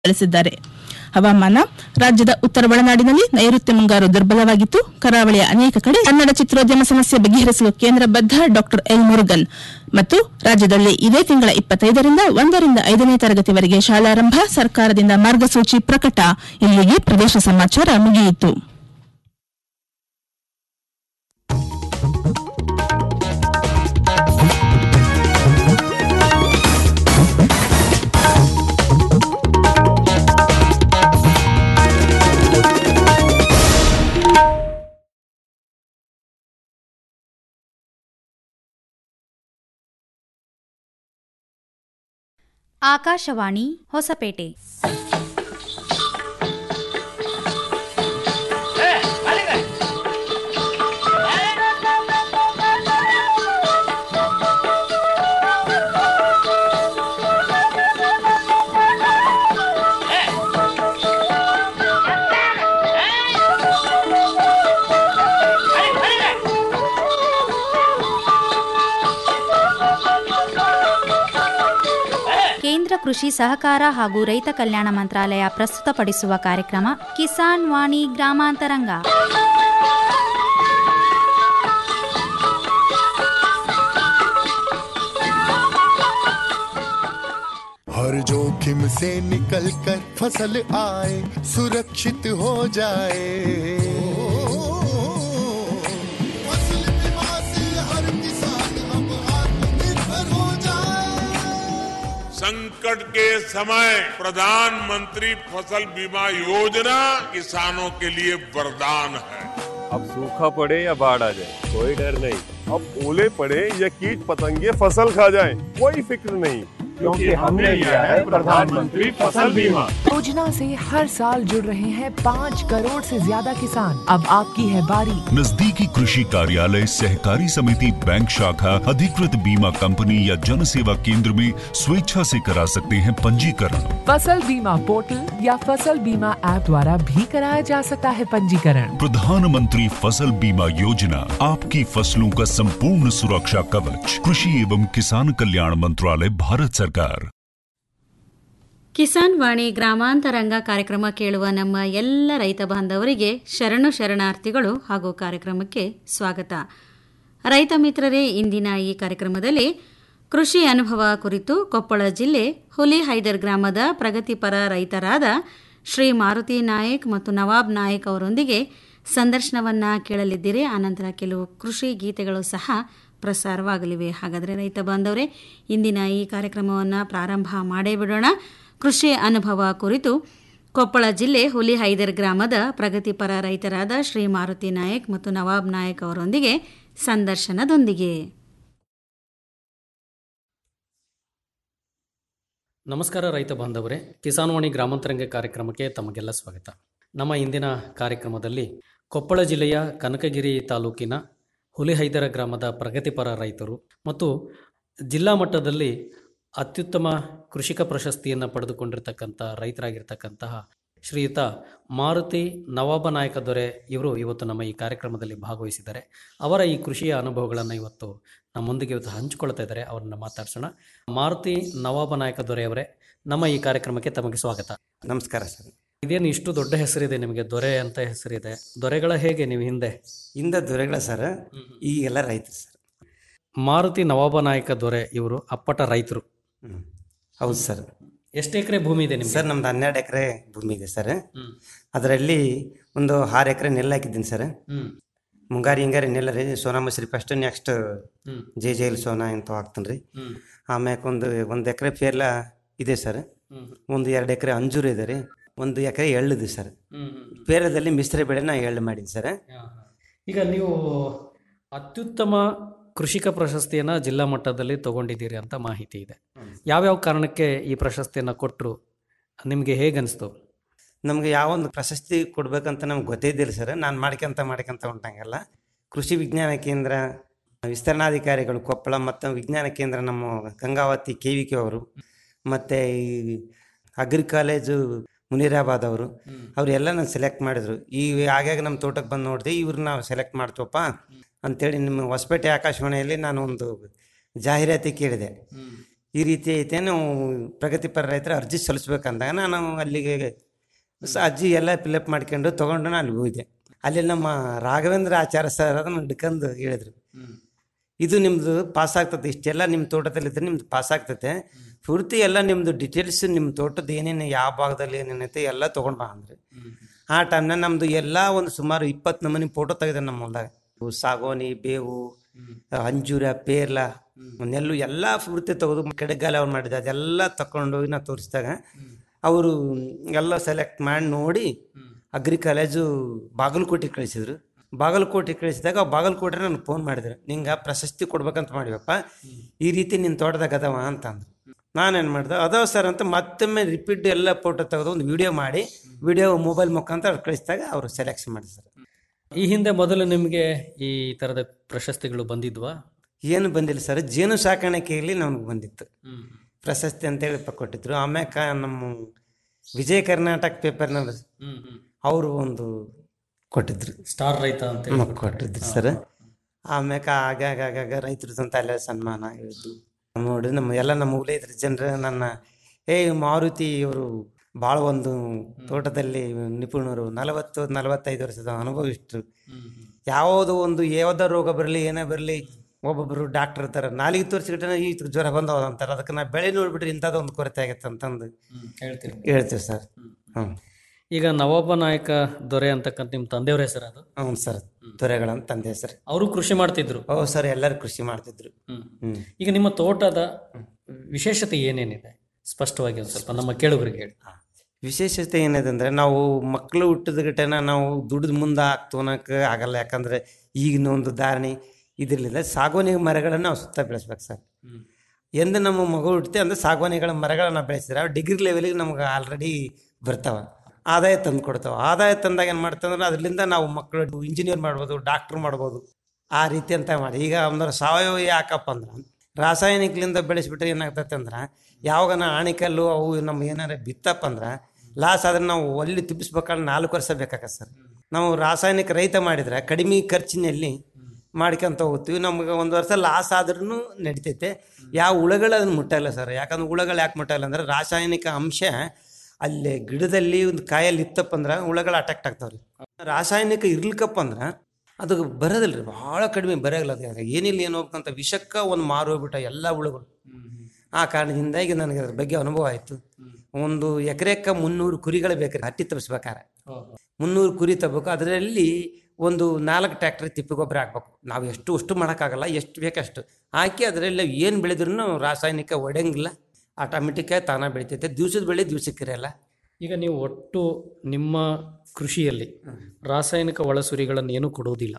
ತಿಳಿಸಿದ್ದಾರೆ ಹವಾಮಾನ ರಾಜ್ಯದ ಉತ್ತರ ಒಳನಾಡಿನಲ್ಲಿ ನೈಋತ್ಯ ಮುಂಗಾರು ದುರ್ಬಲವಾಗಿತ್ತು ಕರಾವಳಿಯ ಅನೇಕ ಕಡೆ ಕನ್ನಡ ಚಿತ್ರೋದ್ಯಮ ಸಮಸ್ಯೆ ಬಗೆಹರಿಸಲು ಕೇಂದ್ರ ಬದ್ಧ ಡಾಕ್ಟರ್ ಎಲ್ ಮುರುಗನ್ ಮತ್ತು ರಾಜ್ಯದಲ್ಲಿ ಇದೇ ತಿಂಗಳ ಇಪ್ಪತ್ತೈದರಿಂದ ಒಂದರಿಂದ ಐದನೇ ತರಗತಿವರೆಗೆ ಶಾಲಾರಂಭ ಸರ್ಕಾರದಿಂದ ಮಾರ್ಗಸೂಚಿ ಪ್ರಕಟ ಇಲ್ಲಿಗೆ ಪ್ರದೇಶ ಸಮಾಚಾರ ಮುಗಿಯಿತು ಆಕಾಶವಾಣಿ ಹೊಸಪೇಟೆ ಕೇಂದ್ರ ಕೃಷಿ ಸಹಕಾರ ಹಾಗೂ ರೈತ ಕಲ್ಯಾಣ ಮಂತ್ರಾಲಯ ಪ್ರಸ್ತುತಪಡಿಸುವ ಕಾರ್ಯಕ್ರಮ ಕಿಸಾನ್ ವಾಣಿ ಗ್ರಾಮಾಂತರಂಗ हर जोखिम से निकल कर फसल आए सुरक्षित हो जाए फसल बीमा से हर किसान अब आत्मनिर्भर हो जाए संकट के समय प्रधानमंत्री फसल बीमा योजना किसानों के लिए वरदान है अब सूखा पड़े या बाढ़ आ जाए कोई डर नहीं अब ओले पड़े या कीट पतंगे फसल खा जाए कोई फिक्र नहीं क्योंकि हमने लिया है प्रधानमंत्री फसल बीमा योजना से हर साल जुड़ रहे हैं पाँच करोड़ से ज्यादा किसान अब आपकी है बारी नजदीकी कृषि कार्यालय सहकारी समिति बैंक शाखा अधिकृत बीमा कंपनी या जन सेवा केंद्र में स्वेच्छा से करा सकते हैं पंजीकरण फसल बीमा पोर्टल या फसल बीमा ऐप द्वारा भी कराया जा सकता है पंजीकरण प्रधानमंत्री फसल बीमा योजना आपकी फसलों का संपूर्ण सुरक्षा कवच कृषि एवं किसान कल्याण मंत्रालय भारत सरकार ಕಿಸಾನ್ ವಾಣಿ ಗ್ರಾಮಾಂತರಂಗ ಕಾರ್ಯಕ್ರಮ ಕೇಳುವ ನಮ್ಮ ಎಲ್ಲ ರೈತ ಬಾಂಧವರಿಗೆ ಶರಣು ಶರಣಾರ್ಥಿಗಳು ಹಾಗೂ ಕಾರ್ಯಕ್ರಮಕ್ಕೆ ಸ್ವಾಗತ ರೈತ ಮಿತ್ರರೇ ಇಂದಿನ ಈ ಕಾರ್ಯಕ್ರಮದಲ್ಲಿ ಕೃಷಿ ಅನುಭವ ಕುರಿತು ಕೊಪ್ಪಳ ಜಿಲ್ಲೆ ಹುಲಿಹೈದರ್ ಗ್ರಾಮದ ಪ್ರಗತಿಪರ ರೈತರಾದ ಶ್ರೀ ಮಾರುತಿ ನಾಯಕ್ ಮತ್ತು ನವಾಬ್ ನಾಯಕ್ ಅವರೊಂದಿಗೆ ಸಂದರ್ಶನವನ್ನ ಕೇಳಲಿದ್ದೀರಿ ಆನಂತರ ಕೆಲವು ಕೃಷಿ ಗೀತೆಗಳು ಸಹ ಪ್ರಸಾರವಾಗಲಿವೆ ಹಾಗಾದರೆ ರೈತ ಬಾಂಧವರೇ ಇಂದಿನ ಈ ಕಾರ್ಯಕ್ರಮವನ್ನು ಪ್ರಾರಂಭ ಮಾಡೇ ಬಿಡೋಣ ಕೃಷಿ ಅನುಭವ ಕುರಿತು ಕೊಪ್ಪಳ ಜಿಲ್ಲೆ ಹುಲಿಹೈದರ್ ಗ್ರಾಮದ ಪ್ರಗತಿಪರ ರೈತರಾದ ಶ್ರೀ ಮಾರುತಿ ನಾಯಕ್ ಮತ್ತು ನವಾಬ್ ನಾಯಕ್ ಅವರೊಂದಿಗೆ ಸಂದರ್ಶನದೊಂದಿಗೆ ನಮಸ್ಕಾರ ರೈತ ಬಾಂಧವರೇ ಕಿಸಾನ್ವಾಣಿ ಗ್ರಾಮಾಂತರಂಗ ಕಾರ್ಯಕ್ರಮಕ್ಕೆ ತಮಗೆಲ್ಲ ಸ್ವಾಗತ ನಮ್ಮ ಇಂದಿನ ಕಾರ್ಯಕ್ರಮದಲ್ಲಿ ಕೊಪ್ಪಳ ಜಿಲ್ಲೆಯ ಕನಕಗಿರಿ ತಾಲೂಕಿನ ಹುಲಿಹೈದರ ಗ್ರಾಮದ ಪ್ರಗತಿಪರ ರೈತರು ಮತ್ತು ಜಿಲ್ಲಾ ಮಟ್ಟದಲ್ಲಿ ಅತ್ಯುತ್ತಮ ಕೃಷಿಕ ಪ್ರಶಸ್ತಿಯನ್ನು ಪಡೆದುಕೊಂಡಿರ್ತಕ್ಕಂಥ ರೈತರಾಗಿರ್ತಕ್ಕಂತಹ ಶ್ರೀಯುತ ಮಾರುತಿ ನವಾಬ ನಾಯಕ ದೊರೆ ಇವರು ಇವತ್ತು ನಮ್ಮ ಈ ಕಾರ್ಯಕ್ರಮದಲ್ಲಿ ಭಾಗವಹಿಸಿದ್ದಾರೆ ಅವರ ಈ ಕೃಷಿಯ ಅನುಭವಗಳನ್ನು ಇವತ್ತು ನಮ್ಮೊಂದಿಗೆ ಇವತ್ತು ಹಂಚಿಕೊಳ್ತಾ ಇದ್ದಾರೆ ಅವರನ್ನ ಮಾತಾಡ್ಸೋಣ ಮಾರುತಿ ನವಾಬ ನಾಯಕ ದೊರೆ ಅವರೇ ನಮ್ಮ ಈ ಕಾರ್ಯಕ್ರಮಕ್ಕೆ ತಮಗೆ ಸ್ವಾಗತ ನಮಸ್ಕಾರ ಸರ್ ಇದೇನು ಇಷ್ಟು ದೊಡ್ಡ ಹೆಸರಿದೆ ನಿಮಗೆ ದೊರೆ ಅಂತ ಹೆಸರಿದೆ ದೊರೆಗಳ ಹೇಗೆ ನೀವು ಹಿಂದೆ ಇಂದ ದೊರೆಗಳ ಸರ್ ಈಗೆಲ್ಲ ರೈತರು ಸರ್ ಮಾರುತಿ ನವಾಬ ನಾಯಕ ದೊರೆ ಇವರು ಅಪ್ಪಟ ರೈತರು ಹ್ಮ್. ಹೌದು ಸರ್ ಎಷ್ಟು ಎಕರೆ ಭೂಮಿ ಇದೆ ನಿಮಗೆ ಸರ್ ನಮ್ದು ಹನ್ನೆರಡು ಎಕರೆ ಭೂಮಿ ಇದೆ ಸರ್ ಹ್ಮ್. ಅದರಲ್ಲಿ ಒಂದು ಆರು ಎಕರೆ ನೆಲ್ಲು ಹಾಕಿದ್ದೀನಿ ಸರ್ ಹ್ಮ್ ಮುಂಗಾರಿ ಹಿಂಗಾರಿ ನೆಲ್ಲ ರೀ Sona Masuri first next hmm ಜೆ ಜೈಲ್ ಸೋನಾ ಅಂತ ಹಾಕ್ತೀನಿ ರೀ ಹ್ಮ್ ಆಮ್ಯಾಕ ಒಂದು ಒಂದು ಎಕರೆ ಪೇರ್ಲ ಇದೆ ಸರ್ ಹ್ಮ್ ಒಂದು ಎರಡು ಎಕರೆ ಅಂಜೂರು ಇದೆ ರೀ ಒಂದು ಎಕರೆ ಎಳ್ಳಿದೆ ಸರ್ ಹ್ಮ್ ಹ್ಮ್ ಪೇರದಲ್ಲಿ ಮಿಶ್ರ ಬೆಳೆ ನಾ ಎಳ್ಳು ಮಾಡೀನಿ ಸರ್ ಹಾ, ಹಾ. ಈಗ ನೀವು ಅತ್ಯುತ್ತಮ ಕೃಷಿಕ ಪ್ರಶಸ್ತಿಯನ್ನ ಜಿಲ್ಲಾ ಮಟ್ಟದಲ್ಲಿ ತಗೊಂಡಿದ್ದೀರಿ ಅಂತ ಮಾಹಿತಿ ಇದೆ ಯಾವ್ಯಾವ ಕಾರಣಕ್ಕೆ ಈ ಪ್ರಶಸ್ತಿಯನ್ನ ಕೊಟ್ಟರು ನಿಮಗೆ ಹೇಗನ್ನಿಸ್ತು ನಮ್ಗೆ ಯಾವೊಂದು ಪ್ರಶಸ್ತಿ ಕೊಡ್ಬೇಕಂತ ನಮ್ಗೆ ಗೊತ್ತಿದ್ದಿಲ್ಲ ಸರ್ ನಾನು ಮಾಡ್ಕೊಂತ ಮಾಡ್ಕೊಂತ ಹೊಂಟಂಗೆಲ್ಲ ಕೃಷಿ ವಿಜ್ಞಾನ ಕೇಂದ್ರ ವಿಸ್ತರಣಾಧಿಕಾರಿಗಳು ಕೊಪ್ಪಳ ಮತ್ತು ವಿಜ್ಞಾನ ಕೇಂದ್ರ ನಮ್ಮ ಗಂಗಾವತಿ ಕೆ ವಿ ಕೆ ಅವರು ಮತ್ತು ಈ ಅಗ್ರಿ ಕಾಲೇಜು ಮುನಿರಾಬಾದ್ ಅವರು ಅವರೆಲ್ಲ ನಾನು ಸೆಲೆಕ್ಟ್ ಮಾಡಿದ್ರು ಈ ಆಗಾಗ ನಮ್ಮ ತೋಟಕ್ಕೆ ಬಂದು ನೋಡಿದೆ ಇವ್ರು ನಾವು ಸೆಲೆಕ್ಟ್ ಮಾಡ್ತೀವಪ್ಪ ಅಂತೇಳಿ ನಿಮ್ಮ ಹೊಸಪೇಟೆ ಆಕಾಶವಾಣಿಯಲ್ಲಿ ನಾನು ಒಂದು ಜಾಹೀರಾತಿ ಕೇಳಿದೆ ಈ ರೀತಿ ಐತೆ ನಾವು ಪ್ರಗತಿಪರ ರೈತರ ಅರ್ಜಿ ಸಲ್ಲಿಸ್ಬೇಕಂದಾಗ ನಾನು ಅಲ್ಲಿಗೆ ಸ ಅರ್ಜಿ ಎಲ್ಲ ಫಿಲಪ್ ಮಾಡ್ಕೊಂಡು ತೊಗೊಂಡು ನಾನು ಅಲ್ಲಿ ಹೋಗಿದ್ದೆ ಅಲ್ಲಿ ನಮ್ಮ ರಾಘವೇಂದ್ರ ಆಚಾರ್ಯ ಸರ್ ಅದನ್ನು ಹಿಡ್ಕೊಂಡು ಹೇಳಿದ್ರು ಇದು ನಿಮ್ಮದು ಪಾಸ್ ಆಗ್ತದೆ ಇಷ್ಟೆಲ್ಲ ನಿಮ್ಮ ತೋಟದಲ್ಲಿದ್ದರೆ ನಿಮ್ದು ಪಾಸ್ ಆಗ್ತದೆ ಪೂರ್ತಿ ಎಲ್ಲ ನಿಮ್ಮದು ಡೀಟೇಲ್ಸ್ ನಿಮ್ಮ ತೋಟದ ಏನೇನು ಯಾವ ಭಾಗದಲ್ಲಿ ಏನೇನೈತೆ ಎಲ್ಲ ತೊಗೊಂಡು ಬಾ ಅಂದ್ರೆ ಆ ಟೈಮ್ನಾಗ ನಮ್ಮದು ಎಲ್ಲ ಒಂದು ಸುಮಾರು ಇಪ್ಪತ್ತು ನಮೂನಿ ಫೋಟೋ ತೆಗೆದೆ ನಮ್ಮ ಹೊಲ್ದಾಗ ಸಾಗೋನಿ ಬೇವು ಅಂಜೂರ ಪೇರ್ಲ ನೆಲ್ಲು ಎಲ್ಲ ಪೂರ್ತಿ ತೆಗೆದು ಕೆಡಗಾಲ ಅವ್ರು ಮಾಡಿದ ಅದೆಲ್ಲ ತಗೊಂಡು ಹೋಗಿ ನಾ ತೋರಿಸಿದಾಗ ಅವರು ಎಲ್ಲ ಸೆಲೆಕ್ಟ್ ಮಾಡಿ ನೋಡಿ ಅಗ್ರಿ ಕಾಲೇಜು ಬಾಗಲಕೋಟೆಗೆ ಕಳಿಸಿದ್ರು ಬಾಗಲಕೋಟೆಗೆ ಕಳಿಸಿದಾಗ ಆ ಬಾಗಲಕೋಟೆ ನನಗೆ ಫೋನ್ ಮಾಡಿದ್ರು ನಿಂಗೆ ಪ್ರಶಸ್ತಿ ಕೊಡ್ಬೇಕಂತ ಮಾಡಿವಪ್ಪ ಈ ರೀತಿ ನಿನ್ನ ತೋಟದಾಗ ಅದಾವ ಅಂತಂದ್ರು ನಾನೇನು ಮಾಡಿದೆ ಅದಾವ ಸರ್ ಅಂತ ಮತ್ತೊಮ್ಮೆ ರಿಪೀಟ್ ಎಲ್ಲ ಫೋಟೋ ತೆಗೆದು ಒಂದು ವಿಡಿಯೋ ಮಾಡಿ ವಿಡಿಯೋ ಮೊಬೈಲ್ ಮುಖಾಂತರ ಕಳಿಸಿದಾಗ ಅವರು ಸೆಲೆಕ್ಷನ್ ಮಾಡಿದ್ರು ಸರ್ ಈ ಹಿಂದೆ ಮೊದಲು ನಿಮಗೆ ಈ ಥರದ ಪ್ರಶಸ್ತಿಗಳು ಬಂದಿದ್ವಾ ಏನು ಬಂದಿಲ್ಲ ಸರ್ ಜೇನು ಸಾಕಾಣಿಕೆಯಲ್ಲಿ ನಮ್ಗೆ ಬಂದಿತ್ತು ಪ್ರಶಸ್ತಿ ಅಂತೇಳಿ ಪ- ಕೊಟ್ಟಿದ್ರು ಆಮ್ಯಾಕ ನಮ್ಮ ವಿಜಯ ಕರ್ನಾಟಕ ಪೇಪರ್ನ ಅವರು ಒಂದು ಕೊಟ್ಟಿದ್ರು ಸ್ಟಾರ್ ರೈತ ಅಂತ ಹ್ಮ್, ಕೊಟ್ಟಿದ್ರು ಸರ್ ಆಮ್ಯಾಕ ಆಗಾಗ ಆಗಾಗ ರೈತರು ಅಂತ ಅಲ್ಲೇ ಸನ್ಮಾನ ಹೇಳಿದ್ದು ನೋಡಿ ನಮ್ಮ ಎಲ್ಲ ನಮ್ಮ ಊರೇ ಇದ್ರ ಜನರು ನನ್ನ ಏ ಮಾರುತಿ ಇವರು ಭಾಳ ಒಂದು ತೋಟದಲ್ಲಿ ನಿಪುಣರು ನಲವತ್ತು ನಲವತ್ತೈದು ವರ್ಷದ ಅನುಭವಿಸ್ಟ್ರು ಯಾವುದೋ ಒಂದು ಯಾವುದೋ ರೋಗ ಬರಲಿ ಏನೇ ಬರಲಿ ಒಬ್ಬೊಬ್ಬರು ಡಾಕ್ಟರ್ ಇರ್ತಾರೆ ನಾಲಿಗೆ ತೋರಿಸಿಬಿಟ್ರೆ ಈ ಜ್ವರ ಬಂದವ ಅಂತಾರೆ ಅದಕ್ಕೆ ನಾ ಬೆಳೆ ನೋಡ್ಬಿಟ್ರೆ ಇಂಥದ್ದು ಒಂದು ಕೊರತೆ ಆಗೈತೆ ಅಂತಂದು ಹೇಳ್ತೀರಿ ಹೇಳ್ತೀವಿ ಸರ್ ಹ್ಞೂ ಈಗ ನವಾಬ ನಾಯಕ ದೊರೆ ಅಂತಕ್ಕಂಥ ನಿಮ್ಮ ತಂದೆಯವ್ರ ಹೆಸರು ಅದು ಹ್ಞೂ ಸರ್ ದೊರೆಗಳಂತ ತಂದೆ ಸರ್ ಅವರು ಕೃಷಿ ಮಾಡ್ತಿದ್ರು ಓ ಸರ್ ಎಲ್ಲರೂ ಕೃಷಿ ಮಾಡ್ತಿದ್ರು ಹ್ಮ್. ಹ್ಮ್. ಈಗ ನಿಮ್ಮ ತೋಟದ ವಿಶೇಷತೆ ಏನೇನಿದೆ ಸ್ಪಷ್ಟವಾಗಿ ಒಂದು ಸ್ವಲ್ಪ ನಮ್ಮ ಕೇಳುಗರಿಗೆ ಹೇಳಿ ವಿಶೇಷತೆ ಏನಿದೆ ಅಂದರೆ ನಾವು ಮಕ್ಕಳು ಹುಟ್ಟಿದ ಗಿಟ್ಟನ ನಾವು ದುಡಿದು ಮುಂದೆ ಹಾಕ್ತೋನಕ್ಕೆ ಆಗಲ್ಲ ಯಾಕಂದರೆ ಈಗಿನ ಒಂದು ಧಾರಣೆ ಇದರಲ್ಲಿಂದ ಸಾಗುವಾನಿ ಮರಗಳನ್ನು ನಾವು ಸುತ್ತ ಬೆಳೆಸ್ಬೇಕು ಸರ್ ಎಂದು ನಮ್ಮ ಮಗು ಹುಟ್ಟುತ್ತೆ ಅಂದರೆ ಸಾಗುವಾನಿಗಳ ಮರಗಳನ್ನ ಬೆಳೆಸಿದ್ರೆ ಅವು ಡಿಗ್ರಿ ಲೆವೆಲಿಗೆ ನಮ್ಗೆ ಆಲ್ರೆಡಿ ಬರ್ತಾವೆ ಆದಾಯ ತಂದು ಕೊಡ್ತಾವೆ ಆದಾಯ ತಂದಾಗ ಏನು ಮಾಡ್ತಂದ್ರೆ ಅದರಿಂದ ನಾವು ಮಕ್ಕಳು ಇಂಜಿನಿಯರ್ ಮಾಡ್ಬೋದು ಡಾಕ್ಟ್ರ್ ಮಾಡ್ಬೋದು ಆ ರೀತಿ ಅಂತ ಮಾಡಿ ಈಗ ಅಂದ್ರೆ ಸಾವಯವ ಯಾಕಪ್ಪ ಅಂದ್ರೆ ರಾಸಾಯನಿಕಲಿಂದ ಬೆಳೆಸ್ಬಿಟ್ರೆ ಏನಾಗ್ತೈತೆ ಅಂದ್ರೆ ಯಾವಾಗ ಆಣಿಕಲ್ಲು ಅವು ನಮ್ಮ ಏನಾರ ಬಿತ್ತಪ್ಪ ಅಂದ್ರೆ ಲಾಸ್ ಆದ್ರೆ ನಾವು ಒಲ್ಲಿ ತಿಪ್ಪಿಸ್ಬೇಕಾದ್ರೆ ನಾಲ್ಕು ವರ್ಷ ಬೇಕಾಗತ್ತೆ ಸರ್ ನಾವು ರಾಸಾಯನಿಕ ರೈತ ಮಾಡಿದ್ರೆ ಕಡಿಮೆ ಖರ್ಚಿನಲ್ಲಿ ಮಾಡ್ಕೊಂತ ಹೋಗ್ತೀವಿ ನಮ್ಗೆ ಒಂದು ವರ್ಷ ಲಾಸ್ ಆದ್ರೂ ನಡಿತೈತೆ ಯಾವ ಹುಳಗಳು ಅದನ್ನು ಮುಟ್ಟಲ್ಲ ಸರ್ ಯಾಕಂದ್ರೆ ಹುಳಗಳು ಯಾಕೆ ಮುಟ್ಟಲ್ಲ ಅಂದ್ರೆ ರಾಸಾಯನಿಕ ಅಂಶ ಅಲ್ಲಿ ಗಿಡದಲ್ಲಿ ಒಂದು ಕಾಯಲ್ಲಿ ಇತ್ತಪ್ಪ ಅಂದ್ರೆ ಹುಳಗಳು ಅಟ್ಯಾಕ್ಟ್ ಆಗ್ತಾವ್ರಿ ರಾಸಾಯನಿಕ ಇರ್ಲಿಕ್ಕಪ್ಪ ಅಂದ್ರೆ ಅದು ಬರೋದಿಲ್ಲ ರೀ ಭಾಳ ಕಡಿಮೆ ಬರೋಲ್ಲ ಅದು ಏನಿಲ್ಲ ಏನು ಹೋಗ್ಬೇಕಂತ ವಿಷಕ್ಕ ಒಂದು ಮಾರು ಹೋಗ್ಬಿಟ್ಟ ಎಲ್ಲ ಹುಳುಗಳು ಆ ಕಾರಣದಿಂದಾಗಿ ನನಗೆ ಅದ್ರ ಬಗ್ಗೆ ಅನುಭವ ಆಯಿತು ಒಂದು ಎಕರೆಕ್ಕ ಮುನ್ನೂರು ಕುರಿಗಳು ಬೇಕ್ರಿ ಹಟ್ಟಿ ತರಿಸ್ಬೇಕಾರೆ ಮುನ್ನೂರು ಕುರಿ ತಗೋಬೇಕು ಅದರಲ್ಲಿ ಒಂದು ನಾಲ್ಕು ಟ್ರ್ಯಾಕ್ಟರ್ ತಿಪ್ಪಿ ಗೊಬ್ಬರ ಹಾಕ್ಬೇಕು ನಾವು ಎಷ್ಟು ಅಷ್ಟು ಮಾಡೋಕ್ಕಾಗಲ್ಲ ಎಷ್ಟು ಬೇಕಷ್ಟು ಹಾಕಿ ಅದರಲ್ಲಿ ಏನು ಬೆಳೆದ್ರೂ ರಾಸಾಯನಿಕ ಒಡೆಯಂಗಿಲ್ಲ ಆಟೋಮೆಟಿಕ್ಕಾಗಿ ತಾನ ಬೆಳಿತೈತೆ ದಿವ್ಸದ ಬೆಳೆ ದಿವ್ಸಕ್ಕೆ ಇರಲ್ಲ ಈಗ ನೀವು ಒಟ್ಟು ನಿಮ್ಮ ಕೃಷಿಯಲ್ಲಿ ರಾಸಾಯನಿಕ ಒಳಸುರಿಗಳನ್ನು ಏನೂ ಕೊಡುವುದಿಲ್ಲ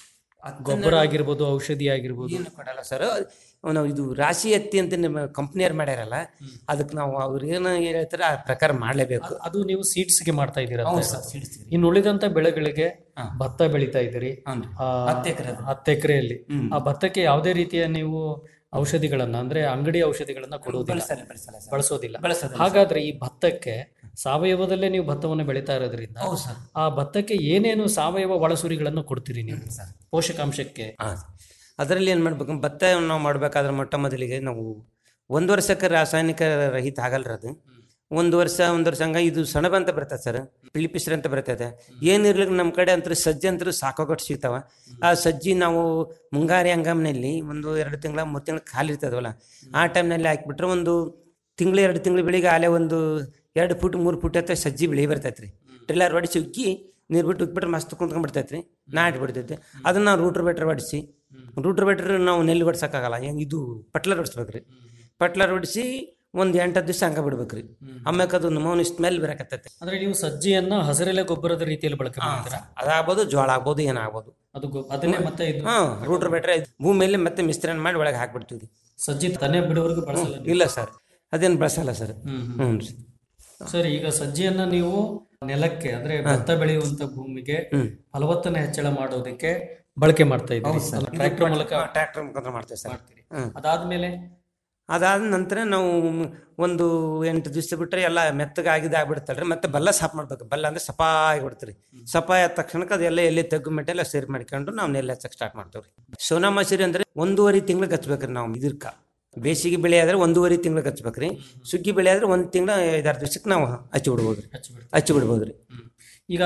ಗೊಬ್ಬರ ಆಗಿರ್ಬೋದು ಔಷಧಿ ಆಗಿರ್ಬೋದು ಏನು ಕೊಡಲ್ಲ ಸರ್ ನಾವು ಇದು ರಾಶಿ ಎತ್ತಿ ಅಂತ ನಿಮ್ಮ ಕಂಪ್ನಿಯವ್ರು ಮಾಡ್ಯಾರಲ್ಲ ಅದಕ್ಕೆ ನಾವು ಅವ್ರು ಏನು ಹೇಳ್ತಾರೆ ಆ ಪ್ರಕಾರ ಮಾಡಲೇಬೇಕು ಅದು ನೀವು ಸೀಡ್ಸ್ಗೆ ಮಾಡ್ತಾ ಇದ್ದೀರಾ ಹೌದು ಸರ್, seeds ಗೆ. ಇನ್ನು ಉಳಿದಂತ ಬೆಳೆಗಳಿಗೆ ಭತ್ತ ಬೆಳೀತಾ ಇದ್ದೀರಿ ಹೌದು. ಆ, ಹತ್ತು ಎಕರೆದು. ಹತ್ತು ಎಕರೆಯಲ್ಲಿ ಆ ಭತ್ತಕ್ಕೆ ಯಾವುದೇ ರೀತಿಯ ನೀವು ಔಷಧಿಗಳನ್ನ ಅಂದ್ರೆ ಅಂಗಡಿ ಔಷಧಿಗಳನ್ನ ಕೊಡುವುದಿಲ್ಲ ಬಳಸಲ್ಲ, ಬಳಸಲ್ಲ ಸರ್. ಬಳಸೋದಿಲ್ಲ ಬಳಸೋದಿಲ್ಲ ಹಾಗಾದ್ರೆ ಈ ಭತ್ತಕ್ಕೆ ಸಾವಯವದಲ್ಲೇ ನೀವು ಭತ್ತವನ್ನು ಬೆಳೀತಾ ಇರೋದ್ರಿಂದ ಹೌದು ಸರ್. ಆ ಭತ್ತಕ್ಕೆ ಏನೇನು ಸಾವಯವ ಒಳಸುರಿಗಳನ್ನು ಕೊಡ್ತೀರಿ ನೀವು ಪೋಷಕಾಂಶಕ್ಕೆ ಹಾಂ ಅದರಲ್ಲಿ ಏನು ಮಾಡ್ಬೇಕು ಭತ್ತ ನಾವು ಮಾಡಬೇಕಾದ್ರೆ ಮೊಟ್ಟ ಮೊದಲಿಗೆ ನಾವು ಒಂದು ವರ್ಷಕ್ಕೆ ರಾಸಾಯನಿಕ ರಹಿತ ಆಗಲ್ರಿ ಅದು ಒಂದು ವರ್ಷ ಒಂದು ವರ್ಷ ಹಂಗ ಇದು ಸೆಣಬ ಅಂತ ಬರ್ತದೆ ಸರ್ ಪಿಳಿಪಿಸ್ರ ಅಂತ ಬರ್ತದೆ ಏನಿರ್ಲಿಕ್ಕೆ ನಮ್ಮ ಕಡೆ ಅಂತೂ ಸಜ್ಜಿ ಅಂತೂ ಸಾಕಾಗೊಟ್ಟು ಸಿಗ್ತಾವ ಆ ಸಜ್ಜಿ ನಾವು ಮುಂಗಾರಿ ಹಂಗಾಮಿನಲ್ಲಿ ಒಂದು ಎರಡು ತಿಂಗಳ ಮೂರು ತಿಂಗಳು ಖಾಲಿ ಇರ್ತದವಲ್ಲ ಆ ಟೈಮ್ನಲ್ಲಿ ಹಾಕಿಬಿಟ್ರೆ ಒಂದು ತಿಂಗಳು ಎರಡು ತಿಂಗಳು ಬೆಳಿಗ್ಗೆ ಆಲೆ ಒಂದು ಎರಡು ಫುಟ್ ಮೂರು ಫುಟ್ ಹತ್ತ ಸಜ್ಜಿ ಬೆಳಿ ಬರ್ತೈತೆ ರೀ ಟ್ರಿಲ್ಲರ್ ಹೊಡಿಸಿ ಉಕ್ಕಿ ನೀರು ಬಿಟ್ಟು ಉಕ್ಬಿಟ್ರೆ ಮಸ್ತ್ ಕುಂತ್ಕೊಂಡ್ಬಿಡ್ತೈತೆ ರೀ ನಾಟಿ ಬಿಡ್ತೈತೆ ಅದನ್ನ ನಾವು ರೂಟ್ರ್ ಬೆಟ್ರ್ ಹೊಡಿಸಿ ರೂಟ್ರ್ ಬೆಟ್ರ್ ನಾವು ನೆಲ್ಲಿ ಹೊಡ್ಸೋಕ್ಕಾಗಲ್ಲ ಹೆಂಗೆ ಇದು ಪಟ್ಲರ್ ಹೊಡಿಸ್ಬೇಕು ರೀ ಪಟ್ಲರ್ ಹೊಡಿಸಿ ಒಂದು ಎಂಟತ್ತು ದಿವಸ ಹಂಗೆ ಬಿಡ್ಬೇಕು ರೀ ಆಮ್ಯಾಕೆ ಅದು ನಮೂನಿ ಸ್ಮೆಲ್ ಬರಕತ್ತೈತೆ ಅಂದ್ರೆ ನೀವು ಸಜ್ಜಿಯನ್ನ ಹಸಿರೆಲೆ ಗೊಬ್ಬರದ ರೀತಿಯಲ್ಲಿ ಬಳಕೆ ಮಾಡ್ತೀರಾ ಅದಾಗ್ಬೋದು ಜೋಳ ಆಗ್ಬೋದು ಏನಾಗ್ಬೋದು ಅದು ಗೊ- ಅದನ್ನೇ ಮತ್ತೆ ಇದು ಹಾಂ ರೂಟ್ರ್ ಬೆಟ್ರೆ ಭೂಮಿಯಲ್ಲಿ ಮತ್ತೆ ಮಿಶ್ರಣ ಮಾಡಿ ಒಳಗೆ ಹಾಕ್ಬಿಡ್ತೀವಿ ಸಜ್ಜಿ ತನೆ ಬಿಡುವವರೆಗೂ ಬಳಸಲ್ಲ ನೀವು? ಇಲ್ಲ ಸರ್ ಅದೇನು ಬಳಸಲ್ಲ ಸರ್ ಹ್ಮ್, ಹ್ಞೂ ರೀ ಸರಿ ಈಗ ಸಜ್ಜಿಯನ್ನ ನೀವು ನೆಲಕ್ಕೆ ಅಂದ್ರೆ ಭತ್ತ ಬೆಳೆಯುವಂತ ಭೂಮಿಗೆ ಫಲವತ್ತನೆ ಹೆಚ್ಚಳ ಮಾಡೋದಕ್ಕೆ ಬಳಕೆ ಮಾಡ್ತಾ ಇದ್ದೀರಿ ಟ್ರ್ಯಾಕ್ಟರ್ ಮೂಲಕ ಟ್ರ್ಯಾಕ್ಟರ್ ಮುಖಾಂತರ ಮಾಡ್ತೇವೆ ಸರ್ ಮಾಡ್ತೀರಿ ಹ್ಮ್. ಅದಾದ್ಮೇಲೆ ಅದಾದ ನಂತರ ನಾವು ಒಂದು ಎಂಟು ದಿವಸ ಬಿಟ್ಟರೆ ಎಲ್ಲ ಮೆತ್ತಗೆ ಆಗಿದ್ದು ಆಗ್ಬಿಡ್ತಲ್ರಿ ಮತ್ತೆ ಬೆಲ್ಲ ಸಾಫ್ ಮಾಡ್ಬೇಕು ಬೆಲ್ಲ ಅಂದ್ರೆ ಸಪಾ ಆಗಿಬಿಡ್ತೀರಿ ಸಪಾ ಆದ ತಕ್ಷಣಕ್ಕೆ ಅದೆಲ್ಲ ಎಲ್ಲಿ ತೆಗ್ಗು ಮೆಟ್ಟೆಲ್ಲ ಸೇರಿ ಮಾಡ್ಕೊಂಡು ನಾವು ನೆಲ್ಲ ಹಚ್ಚಕ್ಕೆ ಸ್ಟಾರ್ಟ್ ಮಾಡ್ತೇವೆ ರೀ ಸೋನಾ ಮಸೂರಿ ಅಂದ್ರೆ ಒಂದೂವರೆ ತಿಂಗ್ಳಿಗೆ ಹಚ್ಬೇಕ್ರಿ ನಾವು ಇದಕ್ಕ ಬೇಸಿಗೆ ಬೆಳೆ ಆದ್ರೆ ಒಂದೂವರೆ ತಿಂಗಳು ಹಚ್ಬೇಕ್ರಿ ಸುಗ್ಗಿ ಬೆಳೆ ಆದ್ರೆ ಒಂದು ತಿಂಗಳು ಐದಾರು ದಿವಸಕ್ಕೆ ನಾವು ಹಚ್ಚಿ ಬಿಡ್ಬೋದು ರೀ ಹಚ್ಚಿ ಬಿಡ್ಬೋದು ರೀ ಈಗ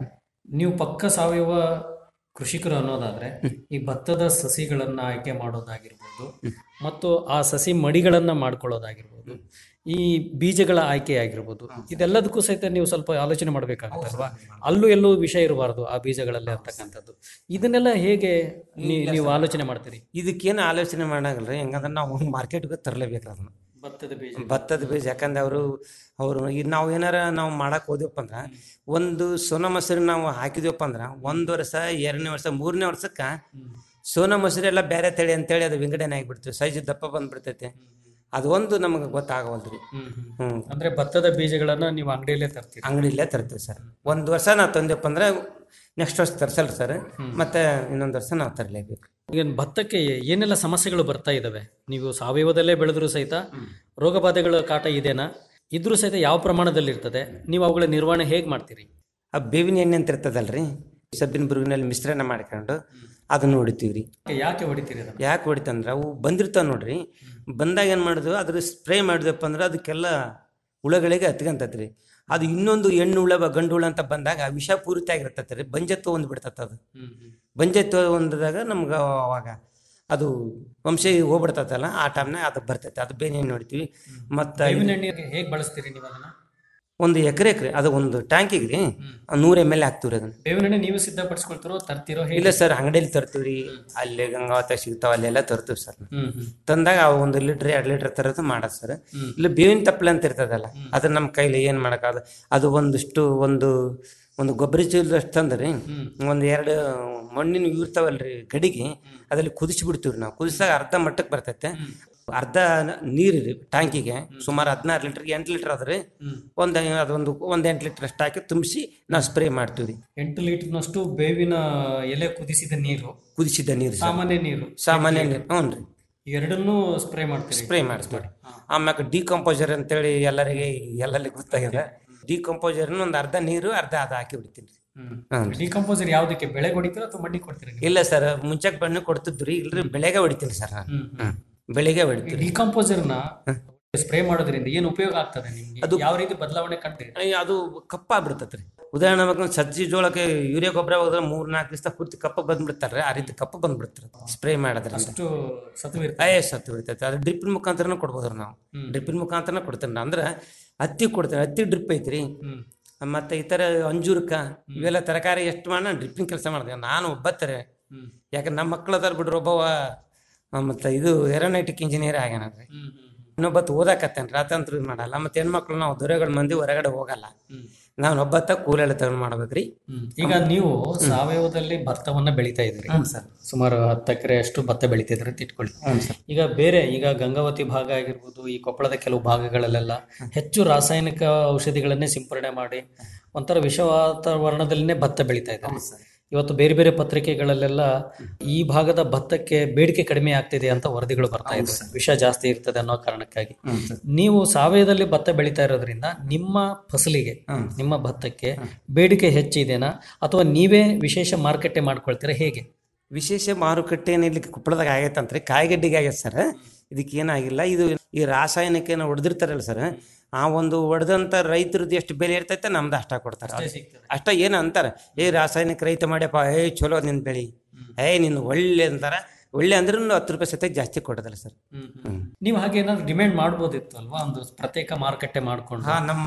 ನೀವು ಪಕ್ಕ ಸಾವಯವ ಕೃಷಿಕರು ಅನ್ನೋದಾದ್ರೆ ಈ ಭತ್ತದ ಸಸಿಗಳನ್ನ ಆಯ್ಕೆ ಮಾಡೋದಾಗಿರ್ಬೋದು ಮತ್ತು ಆ ಸಸಿ ಮಡಿಗಳನ್ನ ಮಾಡ್ಕೊಳ್ಳೋದಾಗಿರ್ಬೋದು ಈ ಬೀಜಗಳ ಆಯ್ಕೆ ಆಗಿರ್ಬೋದು ಇದೆಲ್ಲದಕ್ಕೂ ಸಹಿತ ನೀವು ಸ್ವಲ್ಪ ಆಲೋಚನೆ ಮಾಡ್ಬೇಕಾಗತ್ತಲ್ವಾ ಅಲ್ಲೂ ಎಲ್ಲೂ ವಿಷ ಇರಬಾರ್ದು ಆ ಬೀಜಗಳಲ್ಲಿ ಅಂತಕ್ಕಂಥದ್ದು ಇದನ್ನೆಲ್ಲ ಹೇಗೆ ನೀ- ನೀವು ಆಲೋಚನೆ ಮಾಡ್ತೀರಿ ಇದಕ್ಕೇನು ಆಲೋಚನೆ ಮಾಡಾಗಲ್ರಿ ಹೆಂಗಂದ್ರೆ ನಾವು ಮಾರ್ಕೆಟ್ಗೆ ತರಲೇಬೇಕು ಅದನ್ನ ಭತ್ತದ ಬೀಜ ಭತ್ತದ ಬೀಜ ಯಾಕಂದ್ರೆ ಅವರು ಅವರು ಈಗ ನಾವು ಏನಾರ ನಾವು ಮಾಡಕ್ಕೆ ಹೋದ್ವಪ್ಪ ಅಂದ್ರೆ ಒಂದು ಸೋನಾ ಮಸೂರಿ ನಾವು ಹಾಕಿದ್ವಪ್ಪ ಅಂದ್ರೆ ಒಂದು ವರ್ಷ ಎರಡನೇ ವರ್ಷ ಮೂರನೇ ವರ್ಷಕ್ಕೆ ಸೋನಾ ಮಸೂರಿ ಎಲ್ಲ ಬೇರೆ ತಳಿ ಅಂತೇಳಿ ಅದು ವಿಂಗಡಣೆ ಆಗಿಬಿಡ್ತೀವಿ ಸೈಜ್ ದಪ್ಪ ಬಂದ್ಬಿಡ್ತೈತೆ ಅದು ಒಂದು ನಮಗೆ ಗೊತ್ತಾಗವಲ್ದು ರೀ ಹ್ಞೂ ಅಂದ್ರೆ ಭತ್ತದ ಬೀಜಗಳನ್ನ ನೀವು ಅಂಗಡಿಯಲ್ಲೇ ತರ್ತೀರಿ ಅಂಗಡಿಯಲ್ಲೇ ತರ್ತೀವಿ ಸರ್ ಒಂದು ವರ್ಷ ನಾವು ತಂದೆಪ್ಪ ಅಂದ್ರೆ ನೆಕ್ಸ್ಟ್ ವರ್ಷ ತರ್ಸಲ್ಲ ಸರ್ ಮತ್ತೆ ಇನ್ನೊಂದು ವರ್ಷ ನಾವು ತರಲೇಬೇಕು ಈಗ ಭತ್ತಕ್ಕೆ ಏನೆಲ್ಲ ಸಮಸ್ಯೆಗಳು ಬರ್ತಾ ಇದಾವೆ ನೀವು ಸಾವಯವದಲ್ಲೇ ಬೆಳೆದ್ರು ಸಹಿತ ರೋಗ ಬಾಧೆಗಳ ಕಾಟ ಇದೆನಾ ಇದ್ರೂ ಸಹಿತ ಯಾವ ಪ್ರಮಾಣದಲ್ಲಿ ಇರ್ತದೆ ನೀವು ಅವುಗಳ ನಿರ್ವಹಣೆ ಹೇಗೆ ಮಾಡ್ತೀರಿ ಆ ಬೇವಿನ ಎಣ್ಣೆ ಅಂತ ಇರ್ತದಲ್ರಿ ಸಬ್ಬಿನ ಬುರುಗಿನಲ್ಲಿ ಮಿಶ್ರಣ ಮಾಡ್ಕೊಂಡು ಅದನ್ನ ಹೊಡಿತೀವಿ ರೀ ಯಾಕೆ ಹೊಡಿತೀರಿ ಅದನ್ನ ಯಾಕೆ ಹೊಡಿತಂದ್ರೆ ಅವು ಬಂದಿರ್ತಾವೆ ನೋಡ್ರಿ ಬಂದಾಗ ಏನು ಮಾಡಿದ್ವು ಅದ್ರ ಸ್ಪ್ರೇ ಮಾಡಿದ್ವಪ್ಪ ಅಂದ್ರೆ ಅದಕ್ಕೆಲ್ಲ ಹುಳಗಳಿಗೆ ಹತ್ಕೊಂತತ್ರಿ ಅದು ಇನ್ನೊಂದು ಹೆಣ್ಣು ಹುಳ ಬ- ಗಂಡು ಹುಳ ಅಂತ ಬಂದಾಗ ವಿಷಪೂರಿತ ಆಗಿರ್ತೈತೆ ರೀ ಬಂಜತ್ವ ಒಂದು ಬಿಡ್ತೈತೆ ಅದು ಬಂಜತ್ವ ಹೊಂದಿದಾಗ ನಮ್ಗೆ ಅವಾಗ ಅದು ವಂಶ ಹೋಗ್ಬಿಡ್ತೈತಲ್ಲ ಆ ಟೈಮ್ನಾಗ ಅದು ಬರ್ತೈತೆ ಅದು ಬೇನೆ ಎಣ್ಣೆ ಹೊಡಿತೀವಿ ಮತ್ತು ಬೇವಿನ ಎಣ್ಣೆ ಹೇಗೆ ಬಳಸ್ತೀರಿ ನೀವು ಅದನ್ನ ಒಂದು ಎಕರೆಗೆ ರೀ ಅದು ಒಂದು ಟ್ಯಾಂಕಿಗೆ ರೀ ನೂರು ಎಮ್ ಎಲ್ ಹಾಕ್ತೀವಿ ರೀ ಅದನ್ನು ಬೇವಿನ ಎಣ್ಣೆ ನೀವು ಸಿದ್ಧಪಡಿಸ್ಕೊಳ್ತಿರೋ ತರ್ತಿರೋ ಹೇಗೆ ಇಲ್ಲ ಸರ್ ಅಂಗಡಿಯಲ್ಲಿ ತರ್ತೀವಿ ರೀ ಅಲ್ಲಿ ಗಂಗಾವತ ಸಿಗ್ತಾವ ಅಲ್ಲೆಲ್ಲ ತರ್ತೀವಿ ಸರ್ ಹ್ಮ್ ಹ್ಮ್ ತಂದಾಗ ಆ ಒಂದು ಲೀಟ್ರ್ ಎರಡು ಲೀಟ್ರ್ ತರೋದು ಮಾಡೋದು ಸರ್ ಇಲ್ಲ ಬೇವಿನ ತಪ್ಪಲೆ ಅಂತ ಇರ್ತದಲ್ಲ ಅದು ನಮ್ಮ ಕೈಲಿ ಏನು ಮಾಡೋಕ್ಕಾಗದು ಅದು ಒಂದಿಷ್ಟು ಒಂದು ಒಂದು ಗೊಬ್ಬರ ಚೀಲದಷ್ಟು ತಂದ್ರಿ ಒಂದು ಎರಡು ಮಣ್ಣಿನ ಇರ್ತಾವಲ್ರಿ ಗಡಿಗೆ ಅದ್ರಲ್ಲಿ ಕುದಿಸಿ ಬಿಡ್ತೀವಿ ನಾವು ಕುದಿಸಿದಾಗ ಅರ್ಧ ಮಟ್ಟಕ್ಕೆ ಬರ್ತೈತೆ ಅರ್ಧ ನೀರು ರೀ ಟ್ಯಾಂಕಿಗೆ ಸುಮಾರು ಹದಿನಾರು ಲೀಟ್ರಿಗೆ ಎಂಟು ಲೀಟ್ರ್ ಅದ್ರಿ ಒಂದು ಅದೊಂದು ಒಂದು ಎಂಟು ಲೀಟ್ರ್ ಅಷ್ಟು ಹಾಕಿ ತುಂಬಿಸಿ ನಾವು ಸ್ಪ್ರೇ ಮಾಡ್ತೀವಿ ರೀ ಎಂಟು ಲೀಟರ್ನಷ್ಟು ಬೇವಿನ ಎಲೆ ಕುದಿಸಿದ ನೀರು ಕುದಿಸಿದ ನೀರು ಸರ್. ಸಾಮಾನ್ಯ ನೀರು ಸಾಮಾನ್ಯ ನೀರು ಹ್ಞೂ ರೀ ಎರಡನ್ನೂ ಸ್ಪ್ರೇ ಮಾಡ್ತೀರಿ ಸ್ಪ್ರೇ ಮಾಡಿಸ್ಬೇಡಿ ಆಮ್ಯಾಗ ಡಿಕಂಪೋಸರ್ ಅಂತೇಳಿ ಎಲ್ಲರಿಗೆ ಎಲ್ಲರಿಗೆ ಗೊತ್ತಾಗಿದೆ ಡಿಕಂಪೋಸರ್ನ ಒಂದು ಅರ್ಧ ನೀರು ಅರ್ಧ ಅದು ಹಾಕಿ ಬಿಡ್ತೀನಿ ಹ್ಞೂ ಡಿಕಂಪೋಸರ್ ಯಾವ್ದಕ್ಕೆ ಬೆಳೆ ಹೊಡಿತೀರಾ ಅಥವಾ ಮಡ್ಡಿ ಕೊಡ್ತೀರಿ ನೀವು? ಇಲ್ಲ ಸರ್ ಮುಂಚೆಗೆ ಬಣ್ಣ ಕೊಡ್ತಿದ್ರಿ ಇಲ್ರಿ ಬೆಳೆಗೆ ಹೊಡಿತೀನಿ ಸರ್ ನಾನು ಹ್ಮ್. ಬೆಳೆಗೆ ಹೊಡಿತೀನಿ ಡಿಕಂಪೋಸರ್ನ ಸ್ಪ್ರೇ ಮಾಡೋದ್ರಿಂದ ಏನು ಉಪಯೋಗ ಆಗ್ತದೆ ನಿಮ್ಗೆ ಅದು- ಯಾವ ರೀತಿ ಬದಲಾವಣೆ ಕಂಡ್ರಿ ಅಯ್ಯ, ಅದು ಕಪ್ಪಾಗ್ಬಿಡ್ತತ್ರಿ ಉದಾಹರಣೆ ಬೇಕಂದ್ರೆ ಸಜ್ಜಿ ಜೋಳಕ್ಕೆ ಯೂರಿಯಾ ಗೊಬ್ಬರ ಹೋದ್ರೆ ಮೂರ್ ನಾಲ್ಕು ದಿವಸ ಪೂರ್ತಿ ಕಪ್ಪು ಬಂದ್ಬಿಡ್ತಾರೆ ಆ ರೀತಿ ಕಪ್ಪು ಬಂದ್ಬಿಡ್ತಾರೆ ಸ್ಪ್ರೇ ಮಾಡೋದ್ರಿಂದ ಅಷ್ಟು ಸತ್ವ ಇರ್ತದೆ ಅಯ್ಯ ಸತ್ತು ಬಿಡ್ತೈತೆ ಅದು ಡ್ರಿಪ್ಪಿನ ಮುಖಾಂತರನೂ ಕೊಡ್ಬೋದ್ರಿ ನಾವು ಡ್ರಿಪ್ಪಿನ ಮುಖಾಂತರನೇ ಕೊಡ್ತೇನೆ ಅಂದ್ರೆ ಹತ್ತಿ ಕೊಡ್ತೇನೆ ಹತ್ತಿ ಡ್ರಿಪ್ ಐತ್ರಿ ಮತ್ತೆ ಈ ಥರ ಅಂಜೂರಕ್ಕ ಇವೆಲ್ಲ ತರಕಾರಿ ಎಷ್ಟು ಮಾಡೋಣ ಡ್ರಿಪ್ಪಿಂಗ್ ಕೆಲಸ ಮಾಡಿದೆ ನಾನು ಒಬ್ಬತ್ತರೆ ಯಾಕಂದ್ರೆ ನಮ್ಮ ಮಕ್ಳು ಅದಾರ ಬಿಡ್ರಿ ಒಬ್ಬವ ಆ, ಮತ್ತೆ ಇದು ಏರೋನೈಟಿಕ್ ಇಂಜಿನಿಯರ್ ಆಗ್ಯಾನಲ್ರಿ ಇನ್ನೊಬ್ಬತ್ ಓದಾಕತ್ತೇನ್ರಿ ಆತಂತ್ರ ಇದು ಮಾಡಲ್ಲ ಮತ್ತೆ ಹೆಣ್ಮಕ್ಳು ನಾವು ದೊರೆಗಳ ಮಂದಿ ಹೊರಗಡೆ ಹೋಗಲ್ಲ ನಾನು ಒಬ್ಬತ್ತ ಕೂಲೆಲ್ಲ ತಗೊಂಡು ಮಾಡ್ಬೇಕ್ರಿ ಈಗ ನೀವು ಸಾವಯವದಲ್ಲಿ ಭತ್ತವನ್ನ ಬೆಳಿತಾ ಇದ್ರಿ ಹ್ಮ್ ಸರ್. ಸುಮಾರು ಹತ್ತು ಎಕರೆ ಅಷ್ಟು ಭತ್ತ ಬೆಳಿತಿದ್ರಿ ಅಂತ ಇಟ್ಕೊಳ್ಳಿ ಹ್ಮ್ ಸರ್. ಈಗ ಬೇರೆ ಈಗ ಗಂಗಾವತಿ ಭಾಗ ಆಗಿರ್ಬೋದು ಈ ಕೊಪ್ಪಳದ ಕೆಲವು ಭಾಗಗಳಲ್ಲೆಲ್ಲ ಹೆಚ್ಚು ರಾಸಾಯನಿಕ ಔಷಧಿಗಳನ್ನೇ ಸಿಂಪರಣೆ ಮಾಡಿ ಒಂಥರ ವಿಷ ವಾತಾವರಣದಲ್ಲೇ ಭತ್ತ ಬೆಳಿತಾ ಇದ್ದಾರೆ ಇವತ್ತು ಬೇರೆ ಬೇರೆ ಪತ್ರಿಕೆಗಳಲ್ಲೆಲ್ಲ ಈ ಭಾಗದ ಭತ್ತಕ್ಕೆ ಬೇಡಿಕೆ ಕಡಿಮೆ ಆಗ್ತಿದೆ ಅಂತ ವರದಿಗಳು ಬರ್ತಾ ಇದೆ ವಿಷ ಜಾಸ್ತಿ ಇರ್ತದೆ ಅನ್ನೋ ಕಾರಣಕ್ಕಾಗಿ ನೀವು ಸಾವಯವದಲ್ಲಿ ಭತ್ತ ಬೆಳಿತಾ ಇರೋದ್ರಿಂದ ನಿಮ್ಮ ಫಸಲಿಗೆ ನಿಮ್ಮ ಭತ್ತಕ್ಕೆ ಬೇಡಿಕೆ ಹೆಚ್ಚಿದೆನಾ ಅಥವಾ ನೀವೇ ವಿಶೇಷ ಮಾರುಕಟ್ಟೆ ಮಾಡ್ಕೊಳ್ತೀರಾ ಹೇಗೆ ವಿಶೇಷ ಮಾರುಕಟ್ಟೆ ಇಲ್ಲಿ ಕೊಪ್ಪಳದಾಗ ಆಗೈತಂತ್ರಿ ಕಾಯಿಗಡ್ಡಿಗೆ ಆಗೈತೆ ಸರ್ ಇದಕ್ಕೆ ಏನಾಗಿಲ್ಲ ಇದು ಈ ರಾಸಾಯನಿಕ ಏನೋ ಹೊಡೆದಿರ್ತಾರಲ್ಲ ಸರ್ ಆ ಒಂದು ಹೊಡೆದಂಥ ರೈತರದ್ದು ಎಷ್ಟು ಬೆಲೆ ಇರ್ತೈತೆ ನಮ್ದು ಅಷ್ಟ ಕೊಡ್ತಾರೆ ಅಷ್ಟ ಏನು ಅಂತಾರೆ ಏ ರಾಸಾಯನಿಕ ರೈತ ಮಾಡ್ಯಪ್ಪ ಏ ಚಲೋ ನಿನ್ನ ಬೆಳಿ ಏ ನಿನ್ನ ಒಳ್ಳೆ ಅಂತಾರೆ ಒಳ್ಳೆ ಅಂದ್ರೂ ಹತ್ತು ರೂಪಾಯಿ ಸತ ಜಾಸ್ತಿ ಕೊಡೋದಲ್ಲ ಸರ್ ನೀವು ಹಾಗೆ ಏನಾದ್ರು ಡಿಮ್ಯಾಂಡ್ ಮಾಡ್ಬೋದಿತ್ತು ಅಲ್ವಾ ಒಂದು ಪ್ರತ್ಯೇಕ ಮಾರುಕಟ್ಟೆ ಮಾಡ್ಕೊಂಡು ಹಾ ನಮ್ಮ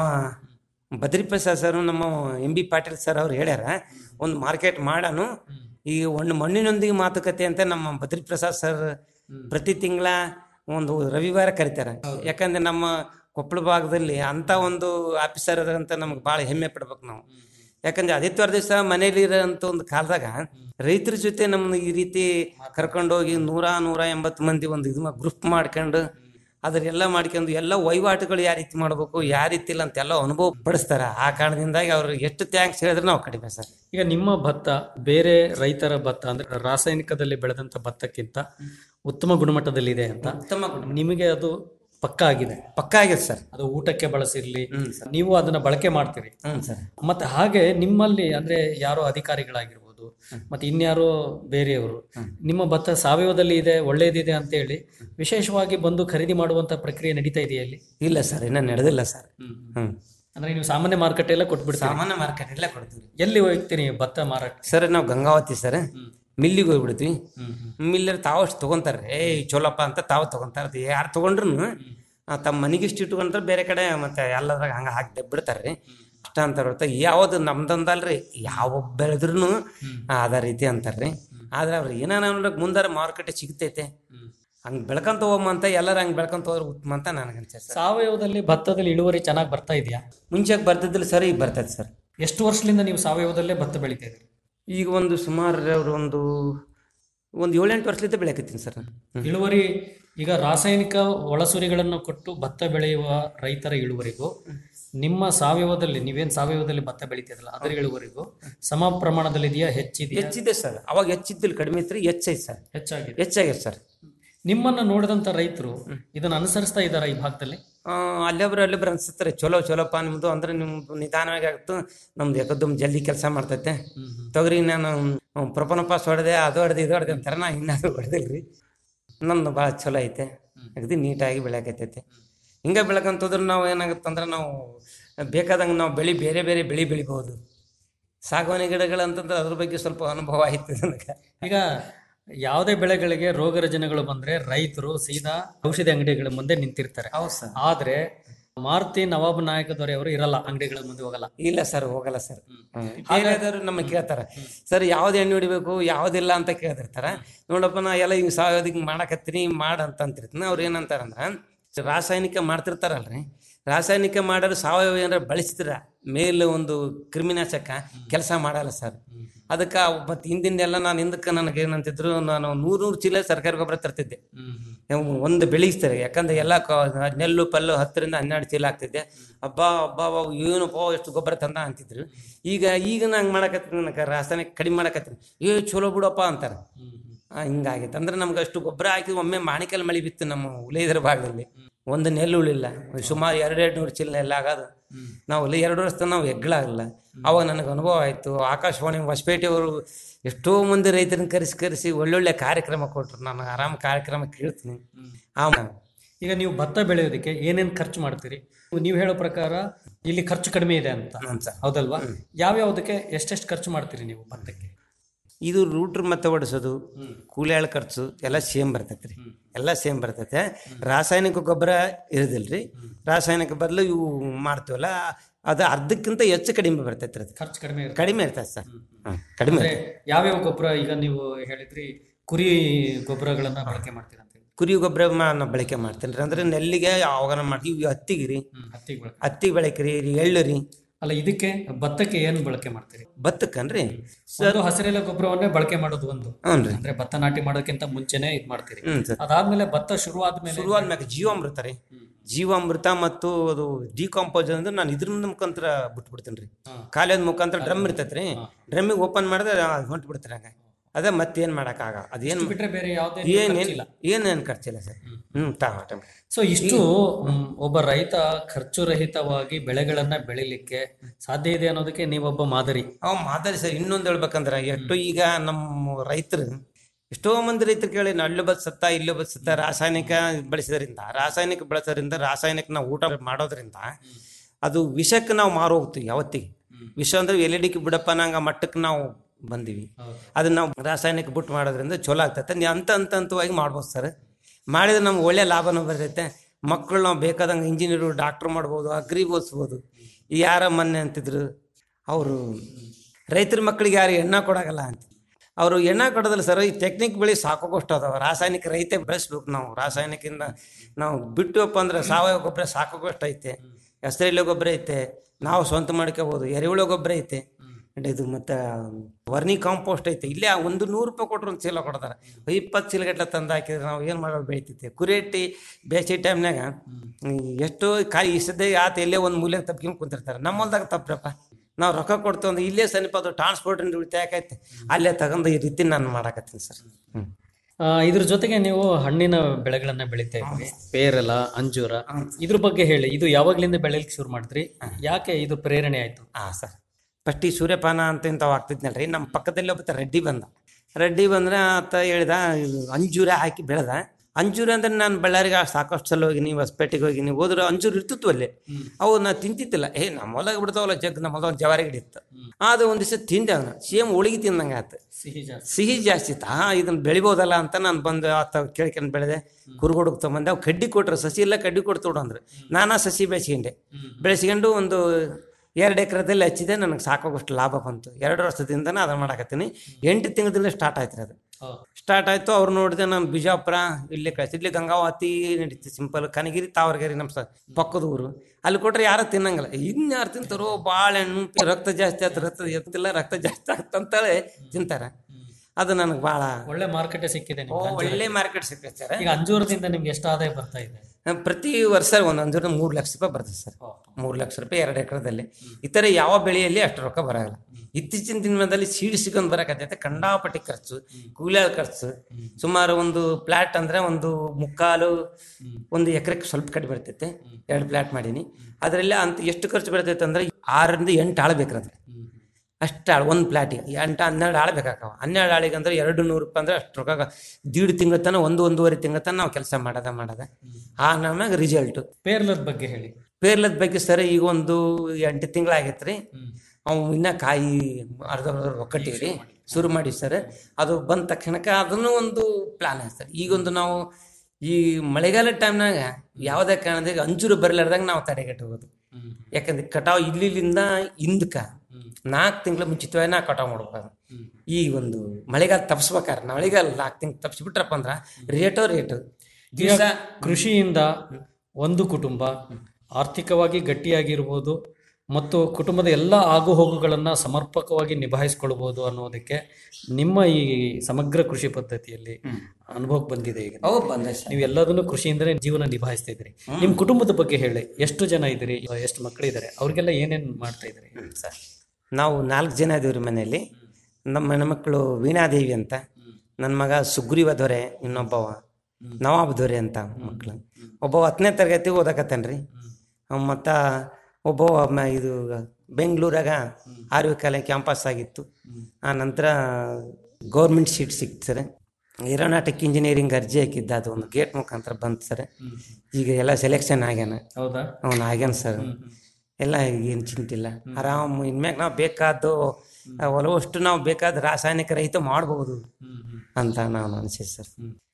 ಬದ್ರಿ ಪ್ರಸಾದ್ ಸರ್ ನಮ್ಮ ಎಂ ಬಿ ಪಾಟೀಲ್ ಸರ್ ಅವ್ರು ಹೇಳ್ಯಾರ ಒಂದು ಮಾರ್ಕೆಟ್ ಮಾಡಾನು ಈ ಒಂದು ಮಣ್ಣಿನೊಂದಿಗೆ ಮಾತುಕತೆ ಅಂತ ನಮ್ಮ ಬದ್ರಿ ಪ್ರಸಾದ್ ಸರ್ ಪ್ರತಿ ತಿಂಗಳ ಒಂದು ರವಿವಾರ ಕರೀತಾರೆ ಯಾಕಂದ್ರೆ ನಮ್ಮ ಕೊಪ್ಪಳ ಭಾಗದಲ್ಲಿ ಅಂತ ಒಂದು ಆಫೀಸರ್ ಅದಂತ ನಮ್ಗೆ ಭಾಳ ಹೆಮ್ಮೆ ಪಡ್ಬೇಕು ನಾವು ಯಾಕಂದ್ರೆ ಆದಿತ್ಯವಾರ ದಿವಸ ಮನೇಲಿ ಇರೋಂಥ ಒಂದು ಕಾಲದಾಗ ರೈತರ ಜೊತೆ ನಮ್ಮನ್ನ ಈ ರೀತಿ ಕರ್ಕೊಂಡೋಗಿ ನೂರ ನೂರ ಎಂಬತ್ತು ಮಂದಿ ಒಂದು ಇದು ಗ್ರೂಪ್ ಮಾಡ್ಕೊಂಡು ಅದರೆಲ್ಲ ಮಾಡ್ಕೊಂಡು ಎಲ್ಲ ವಹಿವಾಟುಗಳು ಯಾವ ರೀತಿ ಮಾಡಬೇಕು ಯಾವ ರೀತಿ ಇಲ್ಲ ಅಂತ ಎಲ್ಲ ಅನುಭವ ಪಡಿಸ್ತಾರೆ ಆ ಕಾರಣದಿಂದಾಗಿ ಅವ್ರು ಎಷ್ಟು ಥ್ಯಾಂಕ್ಸ್ ಹೇಳಿದ್ರೆ ನಾವು ಕಡಿಮೆ ಸರ್ ಈಗ ನಿಮ್ಮ ಭತ್ತ ಬೇರೆ ರೈತರ ಭತ್ತ ಅಂದ್ರೆ ರಾಸಾಯನಿಕದಲ್ಲಿ ಬೆಳೆದಂತ ಭತ್ತಕ್ಕಿಂತ ಉತ್ತಮ ಗುಣಮಟ್ಟದಲ್ಲಿದೆ ಅಂತ ನಿಮಗೆ ಅದು ಪಕ್ಕ ಆಗಿದೆ ಪಕ್ಕ ಆಗಿದೆ ಸರ್ ಅದು ಊಟಕ್ಕೆ ಬಳಸಿರ್ಲಿ ನೀವು ಅದನ್ನ ಬಳಕೆ ಮಾಡ್ತೀರಿ ಹ್ಞೂ ಸರ್ ಮತ್ತೆ ಹಾಗೆ ನಿಮ್ಮಲ್ಲಿ ಅಂದ್ರೆ ಯಾರೋ ಅಧಿಕಾರಿಗಳಾಗಿರ್ಬೋದು ಇರ್ಬೋದು ಮತ್ತೆ ಇನ್ಯಾರೋ ಬೇರೆಯವರು ನಿಮ್ಮ ಭತ್ತ ಸಾವಯವದಲ್ಲಿ ಇದೆ ಒಳ್ಳೇದಿದೆ ಅಂತ ಹೇಳಿ ವಿಶೇಷವಾಗಿ ಬಂದು ಖರೀದಿ ಮಾಡುವಂತ ಪ್ರಕ್ರಿಯೆ ನಡೀತಾ ಇದೆಯಾ ಇಲ್ಲಿ ಇಲ್ಲ ಸರ್ ಇನ್ನೂ ನಡೆದಿಲ್ಲ ಸರ್ ಹ್ಞೂ ಅಂದ್ರೆ ನೀವು ಸಾಮಾನ್ಯ ಮಾರುಕಟ್ಟೆಲ್ಲ ಕೊಟ್ಬಿಡ್ತೀರಿ ಸಾಮಾನ್ಯ ಮಾರ್ಕೆಟ್ ಎಲ್ಲ ಕೊಡ್ತೀವಿ ಎಲ್ಲಿ ಹೋಗ್ತೀರಿ ಭತ್ತ ಮಾರಾಟ ಸರ್ ನಾವು ಗಂಗಾವತಿ ಸರ್ ಮಿಲ್ಲಿಗೆ ಹೋಗ್ಬಿಡ್ತೀವಿ ಮಿಲ್ಲರ್ ತಾವು ಅಷ್ಟು ತೊಗೊಂತಾರೆ ಏಯ್ ಚಲೋಪ್ಪ ಅಂತ ತಾವು ತೊಗೊಂತಾರೆ ಯಾರು ತೊಗೊಂಡ್ರು ತಮ್ಮ ಮನೆಗೆ ಇಷ್ಟು ಇಟ್ಕೊಂಡ್ರೆ ಬೇರೆ ಕಡೆ ಮತ್ತೆ ಎಲ್ಲದ್ರಾಗ ಹಂಗೆ ಹಾಕಿ ಬಿಡ್ತಾರೆ ರೀ ಅಷ್ಟ ಅಂತಾರೆ ಹೊರತು ಯಾವುದು ನಮ್ದಂದಲ್ರಿ ಯಾವ ಬೆಳೆದ್ರೂ ಅದ ರೀತಿ ಅಂತಾರೆ ರೀ ಆದ್ರೆ ಅವ್ರು ಏನಾನ ನೋಡಕ್ ಮುಂದಾರ ಮಾರುಕಟ್ಟೆ ಸಿಗ್ತೈತೆ ಹಂಗೆ ಬೆಳ್ಕೊಂತ ಹೋಗಮ್ಮ ಅಂತ ಎಲ್ಲರೂ ಹಂಗೆ ಬೆಳ್ಕೊಂತ ಹೋದ್ರೆ ಉತ್ತಮ ಅಂತ ನನಗೆ ಅನ್ಸುತ್ತೆ ಸರ್ ಸಾವಯವದಲ್ಲಿ ಭತ್ತದಲ್ಲಿ ಇಳುವರಿ ಚೆನ್ನಾಗಿ ಬರ್ತಾ ಇದೆಯಾ ಮುಂಚೆಗೆ ಬರ್ತಿದ್ದಿಲ್ಲ ಸರ್ ಈಗ ಬರ್ತೈತೆ ಸರ್ ಎಷ್ಟು ವರ್ಷದಿಂದ ನೀವು ಸಾವಯವದಲ್ಲೇ ಭತ್ತ ಬೆಳಿತಾ ಇದ್ದೀರಿ ಈಗ ಒಂದು ಸುಮಾರು ಅವ್ರು ಒಂದು ಒಂದು ಏಳೆಂಟು ವರ್ಷದಿಂದ ಬೆಳೆಯಕತ್ತೀನಿ ಸರ್ ನಾನು ಹ್ಮ್. ಇಳುವರಿ ಈಗ ರಾಸಾಯನಿಕ ಒಳಸುರಿಗಳನ್ನು ಕೊಟ್ಟು ಭತ್ತ ಬೆಳೆಯುವ ರೈತರ ಇಳುವರಿಗೂ ನಿಮ್ಮ ಸಾವಯವದಲ್ಲಿ ನೀವೇನ್ ಸಾವಯವದಲ್ಲಿ ಭತ್ತ ಬೆಳಿತಿದ್ರಲ್ಲ ಅದರ ಇಳುವರಿಗೂ ಸಮ ಪ್ರಮಾಣದಲ್ಲಿ ಇದೆಯಾ ಹೆಚ್ಚಿದೆಯಾ ಹೆಚ್ಚಿದೆ ಸರ್ ಅವಾಗ ಹೆಚ್ಚಿದ್ದಿಲ್ಲ ಕಡಿಮೆ ಇತ್ತು ಹೆಚ್ಚೈತೆ ಸರ್ ಹೆಚ್ಚಾಗಿದೆ ಹೆಚ್ಚಾಗಿದೆ ಸರ್ ನಿಮ್ಮನ್ನ ನೋಡಿದಂತ ರೈತರು ಇದನ್ನ ಅನುಸರಿಸ್ತಾ ಇದ್ದಾರಾ ಈ ಭಾಗದಲ್ಲಿ ಅಲ್ಲೊಬ್ರು ಅಲ್ಲೊಬ್ರು ಅನ್ಸುತ್ತಾರೆ ಚಲೋ ಚಲೋಪ್ಪ ನಿಮ್ದು ಅಂದ್ರೆ ನಿಮ್ದು ನಿಧಾನವಾಗಿ ಆಗ್ತು ನಮ್ದು ಯಾಕದ್ದು ಜಲ್ದಿ ಕೆಲಸ ಮಾಡ್ತೈತೆ ತೊಗರಿ ನಾನು ಹ್ಮ್, ಪ್ರೊಪನಪಾಸ್ ಹೊಡೆದೆ ಅದು ಹೊಡೆದೆ ಇದು ಹೊಡೆದೆ ಅಂತಾರೆ ನಾ ಇನ್ನಾದ್ರೂ ಹೊಡೆದಿಲ್ಲ ರೀ ನಮ್ದು ಭಾಳ ಚಲೋ ಐತೆ ಅಗದಿ ನೀಟಾಗಿ ಬೆಳೆಯಕತ್ತೈತೆ ಹಿಂಗೆ ಬೆಳಕಂತಂದ್ರೆ ನಾವು ಏನಾಗುತ್ತೆ ಅಂದ್ರೆ ನಾವು ಬೇಕಾದಂಗೆ ನಾವು ಬೆಳೆ ಬೇರೆ ಬೇರೆ ಬೆಳೆ ಬೆಳಿಬೋದು ಸಾಗವಾನಿ ಗಿಡಗಳು ಅಂತಂದ್ರೆ ಅದ್ರ ಬಗ್ಗೆ ಸ್ವಲ್ಪ ಅನುಭವ ಆಯ್ತು ನನಗೆ ಈಗ ಯಾವುದೇ ಬೆಳೆಗಳಿಗೆ ರೋಗ ರುಜಿನಗಳು ಬಂದ್ರೆ ರೈತರು ಸೀದಾ ಔಷಧಿ ಅಂಗಡಿಗಳ ಮುಂದೆ ನಿಂತಿರ್ತಾರೆ ಹೌದು ಸರ್ ಆದ್ರೆ ಮಾರುತಿ ನವಾಬ್ ನಾಯಕ ದೊರೆಯವರು ಇರಲ್ಲ ಅಂಗಡಿಗಳ ಮುಂದೆ ಹೋಗಲ್ಲ ಇಲ್ಲ ಸರ್ ಹೋಗಲ್ಲ ಸರ್ ಬೇರೆದವರು ನಮ್ಮ ಕೇಳ್ತಾರ ಸರ್ ಯಾವ್ದು ಎಣ್ಣೆ ಹೊಡಿಬೇಕು ಯಾವುದಿಲ್ಲ ಅಂತ ಕೇಳ್ತಿರ್ತಾರ ನೋಡಪ್ಪ ನಾ ಎಲ್ಲ ಹಿಂಗೆ ಸಾಯೋದಕ್ಕೆ ಮಾಡಕತ್ತೀನಿ ಮಾಡ ಅಂತ ಅಂತಿರ್ತೀನಿ ಅವ್ರು ಏನಂತಾರಂದ್ರ ರಾಸಾಯನಿಕ ಮಾಡ್ತಿರ್ತಾರಲ್ರಿ ರಾಸಾಯನಿಕ ಮಾಡೋರು ಸಾವಯವ ಏನಾರ ಬಳಸಿದ್ರ ಮೇಲೆ ಒಂದು ಕ್ರಿಮಿನಾಶಕ ಕೆಲಸ ಮಾಡಲ್ಲ ಸರ್ ಅದಕ್ಕೆ ಮತ್ತು ಹಿಂದಿಂದೆಲ್ಲ ನಾನು ಹಿಂದಕ್ಕೆ ನನಗೆ ಏನಂತಿದ್ರು ನಾನು ನೂರು ನೂರು ಚೀಲ ಸರ್ಕಾರಿ ಗೊಬ್ಬರ ತರ್ತಿದ್ದೆ ಒಂದು ಬೆಳೆಸ್ತಾರೆ ಯಾಕಂದ್ರೆ ಎಲ್ಲ ಕ- ನೆಲ್ಲು ಪಲ್ಲು ಹತ್ತರಿಂದ ಹನ್ನೆರಡು ಚೀಲ ಆಗ್ತಿದ್ದೆ ಅಬ್ಬಾ ಅಬ್ಬಾ ಅಬ್ಬಾ, ಏನಪ್ಪ ಎಷ್ಟು ಗೊಬ್ಬರ ತಂದ ಅಂತಿದ್ರು ಈಗ ಈಗ ನಂಗೆ ಮಾಡಕತ್ತೀನಿ ನನಗೆ ರಾಸಾಯನಿಕ ಕಡಿಮೆ ಮಾಡಕತ್ತೀನಿ ಏ ಚಲೋ ಬಿಡಪ್ಪ ಅಂತಾರೆ ಆ, ಹಿಂಗಾಗೈತೆ ಅಂದ್ರೆ ನಮ್ಗೆ ಅಷ್ಟು ಗೊಬ್ಬರ ಹಾಕಿ ಒಮ್ಮೆ ಮಾಣಿಕಲ್ ಮಳೆ ಬಿತ್ತು ನಮ್ಮ ಉಲೇದರ ಭಾಗದಲ್ಲಿ ಒಂದು ನೆಲ್ಲು ಉಳಿಲ್ಲ ಸುಮಾರು ಎರಡೆರಡು ನೂರು ಚೀಲ ಎಲ್ಲ ಆಗೋದು ನಾವು ಅಲ್ಲಿ ಎರಡು ವರ್ಷ ತನಕ ನಾವು ಹೆಗ್ಗಳಾಗಲ್ಲ ಅವಾಗ ನನಗೆ ಅನುಭವ ಆಯಿತು ಆಕಾಶವಾಣಿ ಹೊಸಪೇಟೆಯವರು ಎಷ್ಟೋ ಮಂದಿ ರೈತರನ್ನ ಕರೆಸಿ ಕರೆಸಿ ಒಳ್ಳೊಳ್ಳೆ ಕಾರ್ಯಕ್ರಮ ಕೊಟ್ಟರು ನಾನು ಆರಾಮ ಕಾರ್ಯಕ್ರಮ ಕೇಳ್ತೀನಿ ಆ ಈಗ ನೀವು ಭತ್ತ ಬೆಳೆಯೋದಕ್ಕೆ ಏನೇನ್ ಖರ್ಚು ಮಾಡ್ತೀರಿ ನೀವು ಹೇಳೋ ಪ್ರಕಾರ ಇಲ್ಲಿ ಖರ್ಚು ಕಡಿಮೆ ಇದೆ ಅಂತ ಹೌದಲ್ವಾ ಯಾವ್ಯಾವ್ದಕ್ಕೆ ಎಷ್ಟೆಷ್ಟು ಖರ್ಚು ಮಾಡ್ತೀರಿ ನೀವು ಭತ್ತಕ್ಕೆ ಇದು ರೂಟ್ರ್ ಮತ್ತೆ ಓಡಿಸೋದು ಕೂಲಿಯಾಳ ಖರ್ಚು ಎಲ್ಲ ಸೇಮ್ ಬರ್ತೈತೆ ರೀ ಎಲ್ಲ ಸೇಮ್ ಬರ್ತೈತೆ ರಾಸಾಯನಿಕ ಗೊಬ್ಬರ ಇರೋದಿಲ್ಲ ರೀ ರಾಸಾಯನಿಕ ಬದಲು ಇವು ಮಾಡ್ತೀವಲ್ಲ ಅದು ಅರ್ಧಕ್ಕಿಂತ ಹೆಚ್ಚು ಕಡಿಮೆ ಬರ್ತೈತೆ ರೀ ಅದು ಖರ್ಚು ಕಡಿಮೆ ಇರುತ್ತೆ. ಕಡಿಮೆ ಇರ್ತದೆ ಸರ್ ಹ್ಮ್, ಕಡಿಮೆ ಅಂದ್ರೆ ಇರ್ತದೆ. ಯಾವ್ಯಾವ ಗೊಬ್ಬರ ಈಗ ನೀವು ಹೇಳಿದ್ರಿ ಕುರಿ ಗೊಬ್ಬರಗಳನ್ನ ಬಳಕೆ ಮಾಡ್ತೀರಾ ಅಂತ ಹೇಳಿ ಕುರಿ ಗೊಬ್ಬರ ನಾವು ಬಳಕೆ ಮಾಡ್ತೀನಿ ರೀ ಅಂದ್ರೆ ನೆಲ್ಲಿಗೆ ಯಾವಾಗ ಮಾಡ್ತೀವಿ ಇವು ಹತ್ತಿಗೆ ರೀ ಹತ್ತಿಗೆ ಬಳಕೆ ಹತ್ತಿಗೆ ಬಳಕೆ ರೀ ಇದು ಎಳ್ಳು ರೀ ಅಲ್ಲ ಇದಕ್ಕೆ ಭತ್ತಕ್ಕೆ ಏನ್ ಬಳಕೆ ಮಾಡ್ತೀರಿ ಭತ್ತಕ್ಕನ್ರಿ ಒಂದು ಹಸಿರೆಲೆ ಗೊಬ್ಬರವನ್ನೇ ಬಳಕೆ ಮಾಡೋದು ಒಂದು ಹ್ಞೂ ರೀ ಅಂದ್ರೆ ಭತ್ತ ನಾಟಿ ಮಾಡೋದಕ್ಕಿಂತ ಮುಂಚೆನೆ ಇದ್ ಮಾಡ್ತೀರಿ ಹ್ಮ್ ಸರ್. ಅದಾದ್ಮೇಲೆ ಭತ್ತ ಶುರು ಆದ್ಮೇಲೆ ಶುರುವಾದ್ಮ್ಯಾಗ ಜೀವಾಮೃತ ರೀ ಜೀವಾಮೃತ ಮತ್ತು ಅದು ಡಿಕಾಂಪೋಸ್ ಅಂದ್ರೆ ನಾನು ಇದ್ರ ಮುಖಾಂತರ ಬಿಟ್ಬಿಡ್ತೀನಿ ರೀ ಕಾಲೇಜ್ ಮುಖಾಂತರ ಡ್ರಮ್ ಇರ್ತೈತೆ ರೀ ಡ್ರಮ್ಮಿಗೆ ಓಪನ್ ಮಾಡಿದ್ರೆ ಹೊಂಟು ಬಿಡ್ತಾರೆ ಹಂಗೆ ಅದೇ ಮತ್ತೇನ್ ಮಾಡಕ್ಕಾಗ ಅದೇನು ಬಿಟ್ರೆ ಬೇರೆ ಯಾವುದೇ ಏನೇನ್ ಖರ್ಚಿಲ್ಲ. ಏನೇನು ಖರ್ಚಿಲ್ಲ ಸರ್ ಹ್ಮ್ ಟಮಾಟ ಸೊ ಇಷ್ಟು ಮ್, ಒಬ್ಬ ರೈತ ಖರ್ಚು ರಹಿತವಾಗಿ ಬೆಳೆಗಳನ್ನ ಬೆಳಿಲಿಕ್ಕೆ ಸಾಧ್ಯ ಇದೆ ಅನ್ನೋದಕ್ಕೆ ನೀವೊಬ್ಬ ಮಾದರಿ ಅವ್ ಮಾತಾಡಿ ಸರ್ ಇನ್ನೊಂದು ಹೇಳ್ಬೇಕಂದ್ರೆ ಎಷ್ಟು ಈಗ ನಮ್ಮ ರೈತರು ಎಷ್ಟೋ ಮಂದಿ ರೈತರು ಕೇಳಿ ನಾ ಅಲ್ಲೂ ಬದ್ ಸತ್ತ ಇಲ್ಲೂ ಬದ್ ಸತ್ತ ರಾಸಾಯನಿಕ ಬಳಸೋದ್ರಿಂದ ರಾಸಾಯನಿಕ ಬಳಸೋದ್ರಿಂದ ರಾಸಾಯನಿಕ ನಾವು ಊಟ ಮಾಡೋದ್ರಿಂದ ಅದು ವಿಷಕ್ಕೆ ನಾವು ಮಾರು ಹೋಗ್ತೀವಿ ಯಾವತ್ತಿಗೆ ವಿಷ ಅಂದ್ರೆ ಎಲ್ಲಿಡಿಕೆ ಬಿಡಪ್ಪ ನಂಗೆ ಮಟ್ಟಕ್ಕೆ ನಾವು ಬಂದೀವಿ ಅದನ್ನ ನಾವು ರಾಸಾಯನಿಕ ಬಿಟ್ಟು ಮಾಡೋದ್ರಿಂದ ಚಲೋ ಆಗ್ತೈತೆ ನೀವು ಅಂತ ಅಂತ ಹಂತವಾಗಿ ಮಾಡ್ಬೋದು ಸರ್ ಮಾಡಿದ್ರೆ ನಮ್ಗೆ ಒಳ್ಳೆ ಲಾಭನೂ ಬರ್ತೈತೆ ಮಕ್ಕಳು ನಾವು ಬೇಕಾದಂಗೆ ಇಂಜಿನಿಯರು ಡಾಕ್ಟ್ರ್ ಮಾಡ್ಬೋದು ಅಗ್ರಿ ಓದಿಸ್ಬೋದು ಈ ಯಾರ ಮೊನ್ನೆ ಅಂತಿದ್ರು ಅವರು ರೈತರ ಮಕ್ಕಳಿಗೆ ಯಾರು ಎಣ್ಣ ಕೊಡೋಗಲ್ಲ ಅಂತ ಅವರು ಎಣ್ಣ ಕೊಡೋದಿಲ್ಲ ಸರ್ ಈ ಟೆಕ್ನಿಕ್ ಬೆಳೆ ಸಾಕೋಷ್ಟು ಅದಾವ ರಾಸಾಯನಿಕ ರೈತ ಬೆಳೆಸ್ಬೇಕು ನಾವು ರಾಸಾಯನಿಕದಿಂದ ನಾವು ಬಿಟ್ಟುವಪ್ಪ ಅಂದ್ರೆ ಸಾವಯವ ಗೊಬ್ಬರ ಸಾಕೋಷ್ಟು ಐತೆ ಹೆಸರೆಲೆ ಗೊಬ್ಬರ ಐತೆ ನಾವು ಸ್ವಂತ ಮಾಡ್ಕೋಬೋದು ಎರೆಹುಳ ಗೊಬ್ಬರ ಐತೆ and ಇದು ಮತ್ತು ವರ್ನಿ ಕಾಂಪೋಸ್ಟ್ ಐತೆ ಇಲ್ಲೇ ಆ ಒಂದು ನೂರು ರೂಪಾಯಿ ಕೊಟ್ಟರು ಒಂದು ಚೀಲ ಕೊಡ್ತಾರೆ ಇಪ್ಪತ್ತು ಚೀಲಗಟ್ಟಲೆ ತಂದು ಹಾಕಿದ್ರೆ ನಾವು ಏನು ಮಾಡೋದು ಬೆಳಿತೈತೆ ಕುರಿಯಟ್ಟಿ ಬೇಸಿಗೆ ಟೈಮ್ನಾಗ ಎಷ್ಟೋ ಕಾಯಿ ಇಸದೆ ಆತ ಎಲ್ಲೇ ಒಂದು ಮೂಲೆಗೆ ತಪ್ಪಿಕೊಂಡು ಕುಂತಿರ್ತಾರೆ ನಮ್ಮ ಹೊಲ್ದಾಗ ತಪ್ಪ್ರಪ್ಪ ನಾವು ರೊಕ್ಕ ಕೊಡ್ತೀವಿ ಅಂದ್ರೆ ಇಲ್ಲೇ ಸಮೀಪ ಅದು ಟ್ರಾನ್ಸ್ಪೋರ್ಟಿಂದ ಉಳಿತಾಯ ಆಕೈತೆ ಅಲ್ಲೇ ತಗೊಂಡು ಈ ರೀತಿ ನಾನು ಮಾಡಾಕತ್ತೀನಿ ಸರ್ ಹ್ಞೂ ಆ, ಇದ್ರ ಜೊತೆಗೆ ನೀವು ಹಣ್ಣಿನ ಬೆಳೆಗಳನ್ನ ಬೆಳಿತಾ ಇದ್ರಿ ಪೇರಲ ಅಂಜೂರ ಇದ್ರ ಬಗ್ಗೆ ಹೇಳಿ ಇದು ಯಾವಾಗ್ಲಿಂದ ಬೆಳೆಯಲಿಕ್ಕೆ ಶುರು ಮಾಡಿದ್ರಿ ಯಾಕೆ ಇದು ಪ್ರೇರಣೆ ಆಯ್ತು ಹಾಂ ಸರ್ ಫಸ್ಟ್ ಈ ಸೂರ್ಯಪಾನ ಅಂತ ಇಂಥವು ಆಗ್ತಿದ್ನಲ್ರಿ ನಮ್ಮ ಪಕ್ಕದಲ್ಲಿ ಒಬ್ಬ ರೆಡ್ಡಿ ಬಂದ ರೆಡ್ಡಿ ಬಂದ್ರೆ ಆತ ಹೇಳ್ದ ಇದು ಅಂಜೂರ ಹಾಕಿ ಬೆಳೆದ ಅಂಜೂರ ಅಂದ್ರೆ ನಾನು ಬಳ್ಳಾರಿಗೆ ಸಾಕಷ್ಟು ಸಲ ಹೋಗಿನಿ ಹೊಸಪೇಟೆಗೆ ಹೋಗಿನಿ ಹೋದ್ರೆ ಅಂಜೂರು ಇರ್ತಿತ್ತು ಅಲ್ಲಿ ಅವು ನಾ ತಿಂತಿದ್ದಿಲ್ಲ ಏ ನಮ್ಮ ಹೊಲಗೆ ಬಿಡ್ತಾವಲ್ಲ ಜಗ್ ನಮ್ಮ ಹೊಲ ಒಂದು ಜವಾರಿ ಗಿಡ ಇತ್ತು ಅದು ಒಂದು ದಿವಸ ತಿಂದೆ ಅವನು ಸೇಮ್ ಹೋಳಿಗೆ ತಿಂದಂಗೆ ಆಯ್ತು ಸಿಹಿ ಜಾಸ್ತಿ ಸಿಹಿ ಜಾಸ್ತಿ ಇತ್ತು ಹಾ ಇದನ್ನ ಬೆಳಿಬೋದಲ್ಲ ಅಂತ ನಾನು ಬಂದು ಆತ ಕೇಳ್ಕೊಂಡು ಬೆಳೆದೆ ಕುರುಗೋಡಕ್ಕೆ ತೊಗೊಂಬಂದೆ ಅವು ಕಡ್ಡಿ ಕೊಟ್ರು ಸಸಿ ಎಲ್ಲ ಕಡ್ಡಿ ಕೊಡ್ತು ಅಂದ್ರೆ ನಾನಾ ಸಸಿ ಬೆಳೆಸ್ಕೊಂಡೆ ಬೆಳೆಸ್ಕೊಂಡು ಒಂದು ಎರಡು ಎಕರೆದಲ್ಲಿ ಹಚ್ಚಿದೆ ನನಗೆ ಸಾಕಾಗೋಷ್ಟು ಲಾಭ ಬಂತು ಎರಡು ವರ್ಷದಿಂದನೇ ಅದನ್ನ ಮಾಡಕತ್ತೀನಿ ಎಂಟು ತಿಂಗಳದಿಂದ ಸ್ಟಾರ್ಟ್ ಆಯ್ತು ಅದು ಸ್ಟಾರ್ಟ್ ಆಯಿತು ಅವ್ರು ನೋಡಿದೆ ನಾನು ಬಿಜಾಪುರ ಇಲ್ಲಿ ಕಳಿಸಿ ಇಲ್ಲಿ ಗಂಗಾವತಿ ನಡೀತಿ ಸಿಂಪಲ್ ಕನಗಿರಿ ತಾವರಗಿರಿ ನಮ್ಮ ಸ ಪಕ್ಕದ ಊರು ಅಲ್ಲಿ ಕೊಟ್ರೆ ಯಾರು ತಿನ್ನಂಗಿಲ್ಲ ಇನ್ಯಾರು ತಿಂತಾರೋ ಬಾಳೆಹಣ್ಣು ರಕ್ತ ಜಾಸ್ತಿ ಆಯ್ತು ರಕ್ತ ಎತ್ತಿಲ್ಲ ರಕ್ತ ಜಾಸ್ತಿ ಆಗ್ತಂತೇಳಿ ತಿಂತಾರೆ ಅದು ನನಗೆ ಭಾಳ ಒಳ್ಳೆ ಮಾರ್ಕೆಟ್ ಸಿಕ್ಕಿದೆ ಓ, ನಿಮ್ಗೆ ಅಂಜೂರ. ಒಳ್ಳೆ ಮಾರ್ಕೆಟ್ ಸಿಗ್ತೈತೆ ಸರ್ ಈಗ ಅಂಜೂರದಿಂದ ನಿಮ್ಗೆ ಎಷ್ಟು ಆದಾಯ ಬರ್ತಾ ಇದೆ ಪ್ರತಿ ವರ್ಷ ಒಂದು ಅಂಜೂರ ಮೂರು ಲಕ್ಷ ರೂಪಾಯಿ ಬರ್ತದೆ ಸರ್ ಮೂರು ಲಕ್ಷ ರೂಪಾಯಿ ಎರಡು ಎಕರೆದಲ್ಲಿ ಈ ಥರ ಯಾವ ಬೆಳೆಯಲ್ಲಿ ಅಷ್ಟು ರೊಕ್ಕ ಬರಲ್ಲ ಇತ್ತೀಚಿನ ದಿನದಲ್ಲಿ ಸೀಡ್ ಸಿಗೊಂಡು ಬರಕತ್ತೈತೆ ಕಂಡಾಪಟ್ಟಿ ಖರ್ಚು ಕೂಲಿಯಾಳ ಖರ್ಚು ಸುಮಾರು ಒಂದು ಪ್ಲಾಟ್ ಅಂದ್ರೆ ಒಂದು ಮುಕ್ಕಾಲು ಒಂದು ಎಕರೆಗೆ ಸ್ವಲ್ಪ ಕಡಿಮೆ ಬರ್ತೈತೆ ಎರಡು ಪ್ಲಾಟ್ ಮಾಡೀನಿ ಅದರಲ್ಲಿ ಅಂತ ಎಷ್ಟು ಖರ್ಚು ಬರ್ತೈತೆ ಅಂದ್ರೆ ಆರರಿಂದ ಎಂಟು ಆಳು ಬೇಕಾದ್ರೆ ಅಷ್ಟು ಆಳು ಒಂದು ಪ್ಲಾಟಿಗೆ ಎಂಟು ಹನ್ನೆರಡು ಆಳು ಬೇಕಾಗವ ಹನ್ನೆರಡು ಆಳಿಗೆ ಅಂದ್ರೆ ಎರಡು ನೂರು ರೂಪಾಯಿ ಅಂದ್ರೆ ಅಷ್ಟು ರೊಕ್ಕ ದೀಡ್ ತಿಂಗಳ ತನಕ ಒಂದು ಒಂದೂವರೆ ತಿಂಗಳ ತನಕ ನಾವು ಕೆಲಸ ಮಾಡದ ಮಾಡದ ಆ ನಮಗೆ ರಿಸಲ್ಟು ಪೇರ್ಲದ ಬಗ್ಗೆ ಹೇಳಿ ಪೇರ್ಲದ ಬಗ್ಗೆ ಸರ್ ಈಗ ಒಂದು ಎಂಟು ತಿಂಗಳಾಗೈತೆ ರೀ ಅವು ಇನ್ನ ಕಾಯಿ ಅರ್ಧ ಒಕ್ಕಟ್ಟಿವಿ ಶುರು ಮಾಡಿ ಸರ್ ಅದು ಬಂದ ತಕ್ಷಣಕ್ಕೆ ಅದನ್ನು ಒಂದು ಪ್ಲಾನ್ ಐತೆ ಸರ್ ಈಗೊಂದು ನಾವು ಈ ಮಳೆಗಾಲ ಟೈಮ್ನಾಗ ಯಾವುದೇ ಕಾರಣದಾಗ ಅಂಜೂರು ಬರಲಾರ್ದಾಗ ನಾವು ತಡೆಗಟ್ಟಬಹುದು ಯಾಕಂದ್ರೆ ಕಟಾವು ಇಲ್ಲಿಂದ ಹಿಂದಕ್ಕ ನಾಲ್ಕು ತಿಂಗಳ ಮುಂಚಿತವಾಗಿ ನಾ ಕಟಾವು ಮಾಡ್ಬೇಕು ಈ ಒಂದು ಮಳೆಗಾಲ ತಪ್ಸ್ಬೇಕಾರೆ ಮಳೆಗಾಲ ನಾಲ್ಕು ತಿಂಗಳು ತಪ್ಪಿಸ್ಬಿಟ್ರಪ್ಪ ಅಂದ್ರೆ ರೇಟೋ ರೇಟು ದಿವಸ ಕೃಷಿಯಿಂದ ಒಂದು ಕುಟುಂಬ ಆರ್ಥಿಕವಾಗಿ ಗಟ್ಟಿಯಾಗಿರ್ಬೋದು ಮತ್ತು ಕುಟುಂಬದ ಎಲ್ಲ ಆಗುಹೋಗುಗಳನ್ನು ಸಮರ್ಪಕವಾಗಿ ನಿಭಾಯಿಸ್ಕೊಳ್ಬೋದು ಅನ್ನೋದಕ್ಕೆ ನಿಮ್ಮ ಈ ಸಮಗ್ರ ಕೃಷಿ ಪದ್ಧತಿಯಲ್ಲಿ ಅನುಭವಕ್ಕೆ ಬಂದಿದೆ ಈಗ ಅವು ಬಂದೆ ಸರ್ ನೀವು ಎಲ್ಲದನ್ನು ಕೃಷಿಯಿಂದಲೇ ಜೀವನ ನಿಭಾಯಿಸ್ತಾ ಇದ್ದೀರಿ ನಿಮ್ಮ ಕುಟುಂಬದ ಬಗ್ಗೆ ಹೇಳಿ ಎಷ್ಟು ಜನ ಇದ್ದೀರಿ ಎಷ್ಟು ಮಕ್ಕಳಿದ್ದಾರೆ ಅವ್ರಿಗೆಲ್ಲ ಏನೇನು ಮಾಡ್ತಾ ಇದ್ದೀರಿ ಸರ್ ನಾವು ನಾಲ್ಕು ಜನ ಇದ್ದೀವಿ ರೀ ಮನೆಯಲ್ಲಿ ನಮ್ಮ ಹೆಣ್ಮಕ್ಳು ವೀಣಾದೇವಿ ಅಂತ ನನ್ನ ಮಗ ಸುಗ್ರೀವ ದೊರೆ ಇನ್ನೊಬ್ಬವ ನವಾಬ್ ದೊರೆ ಅಂತ ಮಕ್ಕಳು ಒಬ್ಬ ಹತ್ತನೇ ತರಗತಿ ಓದಕತ್ತಾನ್ರಿ ಮತ್ತು ಒಬ್ಬವ ಮ- ಇದು ಬೆಂಗಳೂರಾಗ ಆರ್ ವಿ ಕಾಲೇಜ್ ಕ್ಯಾಂಪಸ್ ಆಗಿತ್ತು ಆ ನಂತರ ಗೌರ್ಮೆಂಟ್ ಸೀಟ್ ಸಿಕ್ತು ಸರ್ ಏರೋನಾಟಿಕ್ ಇಂಜಿನಿಯರಿಂಗ್ ಅರ್ಜಿ ಹಾಕಿದ್ದ ಅದು ಒಂದು ಗೇಟ್ ಮುಖಾಂತರ ಬಂತು ಸರ್ ಈಗ ಎಲ್ಲ ಸೆಲೆಕ್ಷನ್ ಆಗ್ಯಾನ ಹೌದಾ ಅವನು ಆಗ್ಯಾನ ಸರ್ ಎಲ್ಲ ಏನು ಚಿಂತಿಲ್ಲ ಆರಾಮ್ ಇನ್ಮ್ಯಾಗ ನಾವು ಬೇಕಾದ್ದು ಒಲವಷ್ಟು ನಾವು ಬೇಕಾದ ರಾಸಾಯನಿಕ ರಹಿತ ಮಾಡಬಹುದು ಅಂತ ನಾನು ಅನಿಸಿದೆ ಸರ್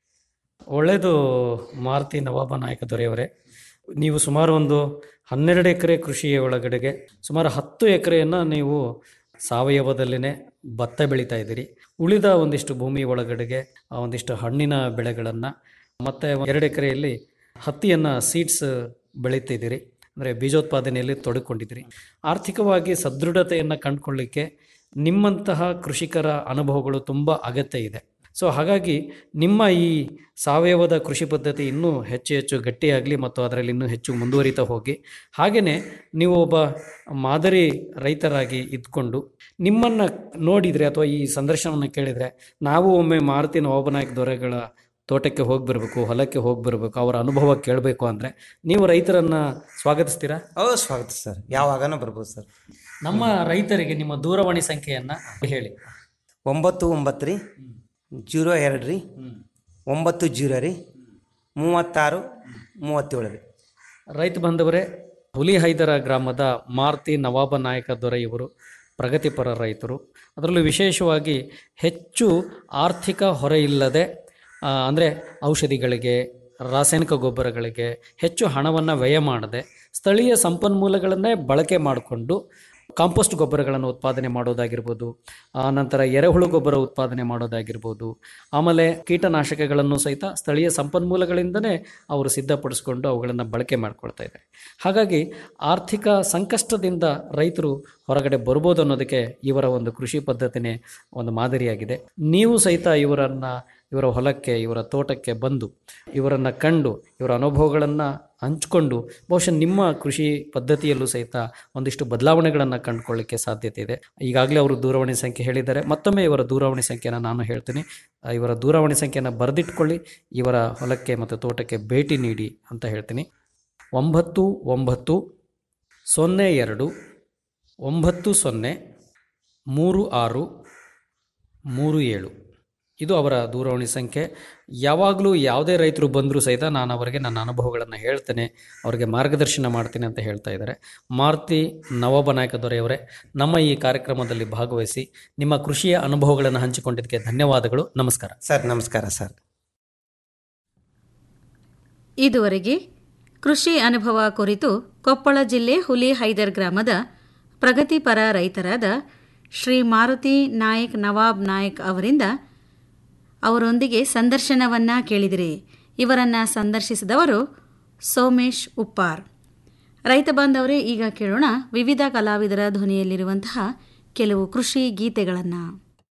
ಒಳ್ಳೆಯದು ಮಾರುತಿ ನವಾಬ ನಾಯಕ ದೊರೆಯವರೇ ನೀವು ಸುಮಾರು ಒಂದು ಹನ್ನೆರಡು ಎಕರೆ ಕೃಷಿಯ ಒಳಗಡೆಗೆ ಸುಮಾರು ಹತ್ತು ಎಕರೆಯನ್ನು ನೀವು ಸಾವಯವದಲ್ಲೇ ಭತ್ತ ಬೆಳೀತಾ ಇದ್ದೀರಿ ಉಳಿದ ಒಂದಿಷ್ಟು ಭೂಮಿ ಒಳಗಡೆಗೆ ಆ ಒಂದಿಷ್ಟು ಹಣ್ಣಿನ ಬೆಳೆಗಳನ್ನು ಮತ್ತು ಎರಡು ಎಕರೆಯಲ್ಲಿ ಹತ್ತಿಯನ್ನು ಸೀಡ್ಸ್ ಬೆಳೀತಿದ್ದೀರಿ ಅಂದರೆ ಬೀಜೋತ್ಪಾದನೆಯಲ್ಲಿ ತೊಡಕೊಂಡಿದ್ದೀರಿ ಆರ್ಥಿಕವಾಗಿ ಸದೃಢತೆಯನ್ನು ಕಂಡುಕೊಳ್ಳಿಕ್ಕೆ ನಿಮ್ಮಂತಹ ಕೃಷಿಕರ ಅನುಭವಗಳು ತುಂಬ ಅಗತ್ಯ ಇದೆ ಸೊ ಹಾಗಾಗಿ ನಿಮ್ಮ ಈ ಸಾವಯವದ ಕೃಷಿ ಪದ್ಧತಿ ಇನ್ನೂ ಹೆಚ್ಚು ಹೆಚ್ಚು ಗಟ್ಟಿಯಾಗಲಿ ಮತ್ತು ಅದರಲ್ಲಿ ಇನ್ನೂ ಹೆಚ್ಚು ಮುಂದುವರಿತಾ ಹೋಗಿ ಹಾಗೆಯೇ ನೀವು ಒಬ್ಬ ಮಾದರಿ ರೈತರಾಗಿ ಇದ್ಕೊಂಡು ನಿಮ್ಮನ್ನು ನೋಡಿದರೆ ಅಥವಾ ಈ ಸಂದರ್ಶನವನ್ನು ಕೇಳಿದರೆ ನಾವು ಒಮ್ಮೆ ಮಾರುತಿ ನವಾಬನಾಯಕ ದೊರೆಗಳ ತೋಟಕ್ಕೆ ಹೋಗಿ ಬರಬೇಕು ಹೊಲಕ್ಕೆ ಹೋಗಿ ಬರಬೇಕು ಅವರ ಅನುಭವ ಕೇಳಬೇಕು ಅಂದರೆ ನೀವು ರೈತರನ್ನು ಸ್ವಾಗತಿಸ್ತೀರಾ ಹೌದು ಸ್ವಾಗತ ಸರ್ ಯಾವಾಗನೂ ಬರ್ಬೋದು ಸರ್ ನಮ್ಮ ರೈತರಿಗೆ ನಿಮ್ಮ ದೂರವಾಣಿ ಸಂಖ್ಯೆಯನ್ನು ಹೇಳಿ ಒಂಬತ್ತು ಒಂಬತ್ತು ರೀ ಜೀರೋ ಎರಡು ರೀ ಒಂಬತ್ತು ಜೀರೋ ರೀ ಮೂವತ್ತಾರು ಮೂವತ್ತೇಳು ರೀ ರೈತ ಬಾಂಧವರೇ ಹುಲಿಹೈದರ ಗ್ರಾಮದ ಮಾರುತಿ ನವಾಬ ನಾಯಕ ದೊರೆ ಇವರು ಪ್ರಗತಿಪರ ರೈತರು ಅದರಲ್ಲೂ ವಿಶೇಷವಾಗಿ ಹೆಚ್ಚು ಆರ್ಥಿಕ ಹೊರೆ ಇಲ್ಲದೆ ಅಂದರೆ ಔಷಧಿಗಳಿಗೆ ರಾಸಾಯನಿಕ ಗೊಬ್ಬರಗಳಿಗೆ ಹೆಚ್ಚು ಹಣವನ್ನು ವ್ಯಯ ಮಾಡದೆ ಸ್ಥಳೀಯ ಸಂಪನ್ಮೂಲಗಳನ್ನೇ ಬಳಕೆ ಮಾಡಿಕೊಂಡು ಕಾಂಪೋಸ್ಟ್ ಗೊಬ್ಬರಗಳನ್ನು ಉತ್ಪಾದನೆ ಮಾಡೋದಾಗಿರ್ಬೋದು ಆ ನಂತರ ಎರೆಹುಳು ಗೊಬ್ಬರ ಉತ್ಪಾದನೆ ಮಾಡೋದಾಗಿರ್ಬೋದು ಆಮೇಲೆ ಕೀಟನಾಶಕಗಳನ್ನು ಸಹಿತ ಸ್ಥಳೀಯ ಸಂಪನ್ಮೂಲಗಳಿಂದನೇ ಅವರು ಸಿದ್ಧಪಡಿಸ್ಕೊಂಡು ಅವುಗಳನ್ನು ಬಳಕೆ ಮಾಡ್ಕೊಳ್ತಾ ಇದ್ದಾರೆ ಹಾಗಾಗಿ ಆರ್ಥಿಕ ಸಂಕಷ್ಟದಿಂದ ರೈತರು ಹೊರಗಡೆ ಬರ್ಬೋದು ಅನ್ನೋದಕ್ಕೆ ಇವರ ಒಂದು ಕೃಷಿ ಪದ್ಧತಿನೇ ಒಂದು ಮಾದರಿಯಾಗಿದೆ ನೀವು ಸಹಿತ ಇವರನ್ನು ಇವರ ಹೊಲಕ್ಕೆ ಇವರ ತೋಟಕ್ಕೆ ಬಂದು ಇವರನ್ನು ಕಂಡು ಇವರ ಅನುಭವಗಳನ್ನು ಹಂಚಿಕೊಂಡು ಬಹುಶಃ ನಿಮ್ಮ ಕೃಷಿ ಪದ್ಧತಿಯಲ್ಲೂ ಸಹಿತ ಒಂದಿಷ್ಟು ಬದಲಾವಣೆಗಳನ್ನು ಕಂಡುಕೊಳ್ಳಿಕ್ಕೆ ಸಾಧ್ಯತೆ ಇದೆ ಈಗಾಗಲೇ ಅವರು ದೂರವಾಣಿ ಸಂಖ್ಯೆ ಹೇಳಿದ್ದಾರೆ ಮತ್ತೊಮ್ಮೆ ಇವರ ದೂರವಾಣಿ ಸಂಖ್ಯೆನ ನಾನು ಹೇಳ್ತೀನಿ ಆ, ಇವರ ದೂರವಾಣಿ ಸಂಖ್ಯೆನ ಬರೆದಿಟ್ಕೊಳ್ಳಿ ಇವರ ಹೊಲಕ್ಕೆ ಮತ್ತು ತೋಟಕ್ಕೆ ಭೇಟಿ ನೀಡಿ ಅಂತ ಹೇಳ್ತೀನಿ ಒಂಬತ್ತು ಒಂಬತ್ತು ಸೊನ್ನೆ ಎರಡು ಒಂಬತ್ತು ಸೊನ್ನೆ ಮೂರು ಆರು ಮೂರು ಏಳು ಇದು ಅವರ ದೂರವಾಣಿ ಸಂಖ್ಯೆ ಯಾವಾಗಲೂ ಯಾವುದೇ ರೈತರು ಬಂದರೂ ಸಹಿತ ನಾನು ಅವರಿಗೆ ನನ್ನ ಅನುಭವಗಳನ್ನು ಹೇಳ್ತೇನೆ ಅವರಿಗೆ ಮಾರ್ಗದರ್ಶನ ಮಾಡ್ತೀನಿ ಅಂತ ಹೇಳ್ತಾ ಇದ್ದಾರೆ ಮಾರುತಿ ನವಾಬ ನಾಯಕ ದೊರೆಯವರೇ ನಮ್ಮ ಈ ಕಾರ್ಯಕ್ರಮದಲ್ಲಿ ಭಾಗವಹಿಸಿ ನಿಮ್ಮ ಕೃಷಿಯ ಅನುಭವಗಳನ್ನು ಹಂಚಿಕೊಂಡಿದ್ದಕ್ಕೆ ಧನ್ಯವಾದಗಳು ನಮಸ್ಕಾರ ಸರ್ ನಮಸ್ಕಾರ ಸರ್ ಇದುವರೆಗೆ ಕೃಷಿ ಅನುಭವ ಕುರಿತು ಕೊಪ್ಪಳ ಜಿಲ್ಲೆ ಹುಲಿ ಹೈದರ್ ಗ್ರಾಮದ ಪ್ರಗತಿಪರ ರೈತರಾದ ಶ್ರೀ ಮಾರುತಿ ನಾಯಕ್ ನವಾಬ್ ನಾಯಕ್ ಅವರಿಂದ ಅವರೊಂದಿಗೆ ಸಂದರ್ಶನವನ್ನ ಕೇಳಿದಿರಿ ಇವರನ್ನ ಸಂದರ್ಶಿಸಿದವರು ಸೋಮೇಶ್ ಉಪ್ಪಾರ್ ರೈತ ಬಾಂಧವರೇ ಈಗ ಕೇಳೋಣ ವಿವಿಧ ಕಲಾವಿದರ ಧ್ವನಿಯಲ್ಲಿರುವಂತಹ ಕೆಲವು ಕೃಷಿ ಗೀತೆಗಳನ್ನು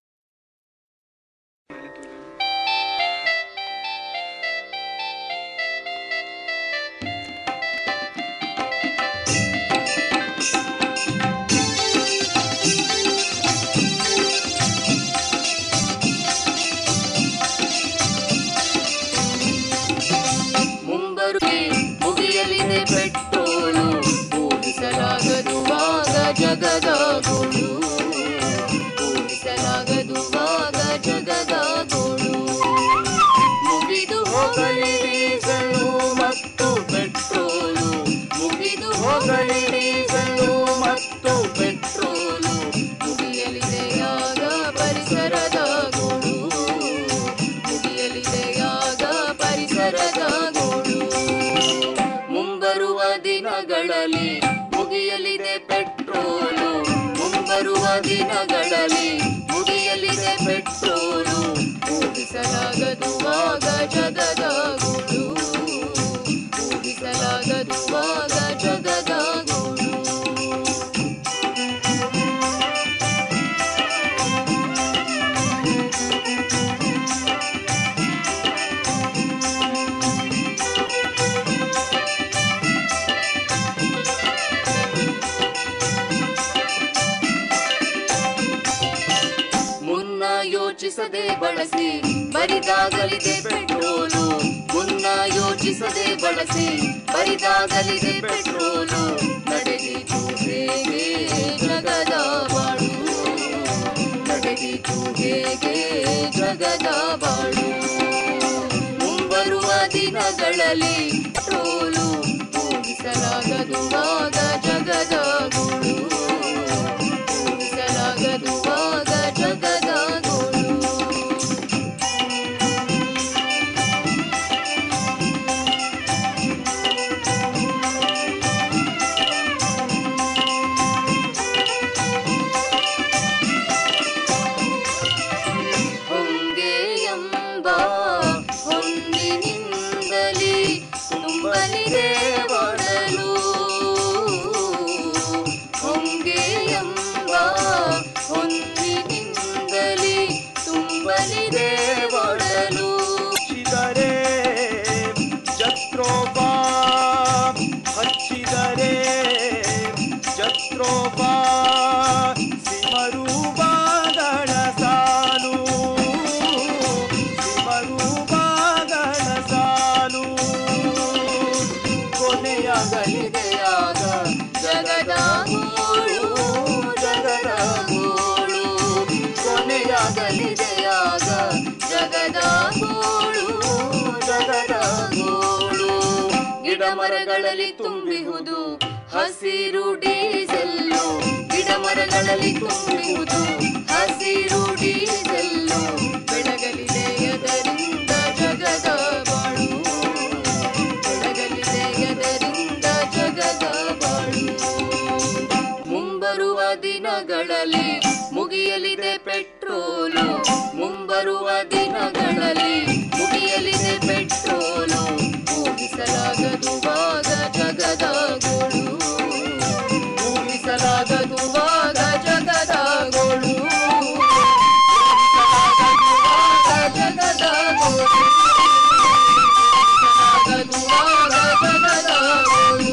ಮುಂಬರುವೆ ಮುಗಿಯಲಿದೆ ಪೆಟ್ರೋಲು ಊಹಿಸಲಾಗದುವಾಗ ಜಗದ ಗೋಳು ಊಹಿಸಲಾಗದುವಾಗ ಜಗದ ಗೋಳು ಮುಗಿದು ಹೋಗಲಿ ಡೀಸಲು ಮತ್ತು ಪೆಟ್ರೋಲು ಮುಗಿದು ಹೋಗಲಿ ಡೀಸಲು ಮತ್ತು ಪೆಟ್ರೋಲು ಮುಗಿಯಲಿದೆಯಾಗ ಪರಿಸರದ ಗೋಳು ಮುಗಿಯಲಿದೆಯಾಗ ಪರಿಸರದ ಗೋಳು ಮುಂಬರುವ ದಿನಗಳಲ್ಲಿ ಮುಗಿಯಲಿದೆ ಪೆಟ್ರೋಲು ಮುಂಬರುವ ದಿನಗಳಲ್ಲಿ ಮುಗಿಯಲಿದೆ ಪೆಟ್ರೋಲು ಊಹಿಸಲಾಗದುವಾಗ ಜಗದ ಗೋಳು ಊಹಿಸಲಾಗದುವಾಗ ಜಗದ ಗೋಳು ಮುನ್ನ ಯೋಚಿಸದೆ ಬಳಸಿ ಬರಿದಾಗಲಿದೆ ಪೆಟ್ರೋಲು ಮುನ್ನ ಯೋಚಿಸದೆ ಬಳಸಿ ಬರಿದಾಗಲಿದೆ ಪೆಟ್ರೋಲು ನಡೆದಿತು ಹೇಗೆ ಜಗದ ಬಾಳು ನಡೆದಿತು ಹೇಗೆ ಜಗದ ಬಾಳು ಮುಂಬರುವ ದಿನಗಳಲ್ಲಿ ಪೆಟ್ರೋಲು ಊಹಿಸಲಾಗದುವಾಗ ಜಗದ ಗೋಳು ಊಹಿಸಲಾಗದುವಾಗ ಜಗದ ಗೋಳು ಹೊಂಗೆ ಎಂಬ ಹೊಂದಿನಿಂದಲಿ ತುಂಬಲಿದೆ ಒಡಲು ಹೊಂಗೆ ಎಂಬ ಹೊಂದಿನಿಂದಲಿ ತುಂಬಲಿದೆ ಒಡಲು ಹಚ್ಚಿದರೆ ಜತ್ರೋಬಾ ಹಚ್ಚಿದರೆ ಜತ್ರೋಬಾ ಸಿಮರೂಬಾಗಳ ಸಾಲು ಸಿಮರೂಬಾಗಳ ಸಾಲು ಕೊನೆಯಾಗಲಿದೆಯಾಗ ಜಗದ ಗೋಳು ಜಗದ ಗೋಳು ಕೊನೆಯಾಗಲಿದೆಯಾಗ ಜಗದ ಗೋಳು ಜಗದ ಗೋಳು ಗಿಡ ಮರಗಳಲ್ಲಿ ತುಂಬಿಹುದು ಹಸಿರು ಡೀಸೆಲ್ಲು ಗಿಡ ಮರಗಳಲ್ಲಿ ತುಂಬಿಹುದು ಹಸಿರು ಡೀಸೆಲ್ಲು ಬೆಳಗಲಿದೆ ಅದರಿಂದ ಜಗದ ಬಾಳು ಬೆಳಗಲಿದೆ ಅದರಿಂದ ಜಗದ ಬಾಳು ಮುಂಬರುವ ದಿನಗಳಲ್ಲಿ ಮುಗಿಯಲಿದೆ ಪೆಟ್ರೋಲು ಮುಂಬರುವ ದಿನಗಳಲ್ಲಿ ಮುಗಿಯಲಿದೆ ಪೆಟ್ರೋಲು ಊಹಿಸಲಾಗದುವಾಗ ಜಗದ ಗೋಳು ಊಹಿಸಲಾಗದುವಾಗ ಜಗದ ಗೋಳು ಊಹಿಸಲಾಗದುವಾಗ ಜಗದ ಗೋಳು ಊಹಿಸಲಾಗದುವಾಗ ಜಗದ ಗೋಳು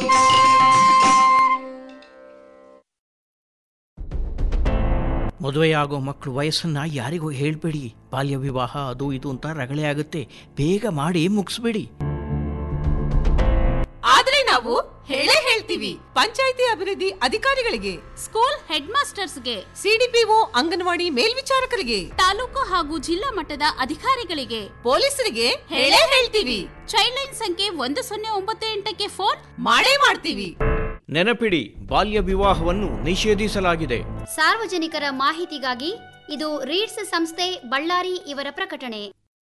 ಮದುವೆಯಾಗೋ ಮಕ್ಕಳು ವಯಸ್ಸನ್ನ ಯಾರಿಗೂ ಹೇಳ್ಬೇಡಿ ಬಾಲ್ಯ ವಿವಾಹ ಅದು ಇದು ಅಂತ ರಗಳೆ ಆಗುತ್ತೆ ಬೇಗ ಮಾಡಿ ಮುಗಿಸ್ಬೇಡಿ ಆದ್ರೆ ನಾವು ಹೇಳೇ ಹೇಳ್ತೀವಿ ಪಂಚಾಯಿತಿ ಅಭಿವೃದ್ಧಿ ಅಧಿಕಾರಿಗಳಿಗೆ ಸ್ಕೂಲ್ ಹೆಡ್ ಮಾಸ್ಟರ್ಸ್ಗೆ ಸಿಡಿಪಿಒ ಅಂಗನವಾಡಿ ಮೇಲ್ವಿಚಾರಕರಿಗೆ ತಾಲೂಕು ಹಾಗೂ ಜಿಲ್ಲಾ ಮಟ್ಟದ ಅಧಿಕಾರಿಗಳಿಗೆ ಪೊಲೀಸರಿಗೆ ಹೇಳೇ ಹೇಳ್ತೀವಿ ಚೈಲ್ಡ್ ಲೈನ್ ಸಂಖ್ಯೆ ಒಂದು ಸೊನ್ನೆ ಒಂಬತ್ತು ಎಂಟಕ್ಕೆ ಫೋನ್ ಮಾಡೇ ಮಾಡ್ತೀವಿ ನೆನಪಿಡಿ ಬಾಲ್ಯ ವಿವಾಹವನ್ನು ನಿಷೇಧಿಸಲಾಗಿದೆ ಸಾರ್ವಜನಿಕರ ಮಾಹಿತಿಗಾಗಿ ಇದು ರೀಡ್ಸ್ ಸಂಸ್ಥೆ ಬಳ್ಳಾರಿ ಇವರ ಪ್ರಕಟಣೆ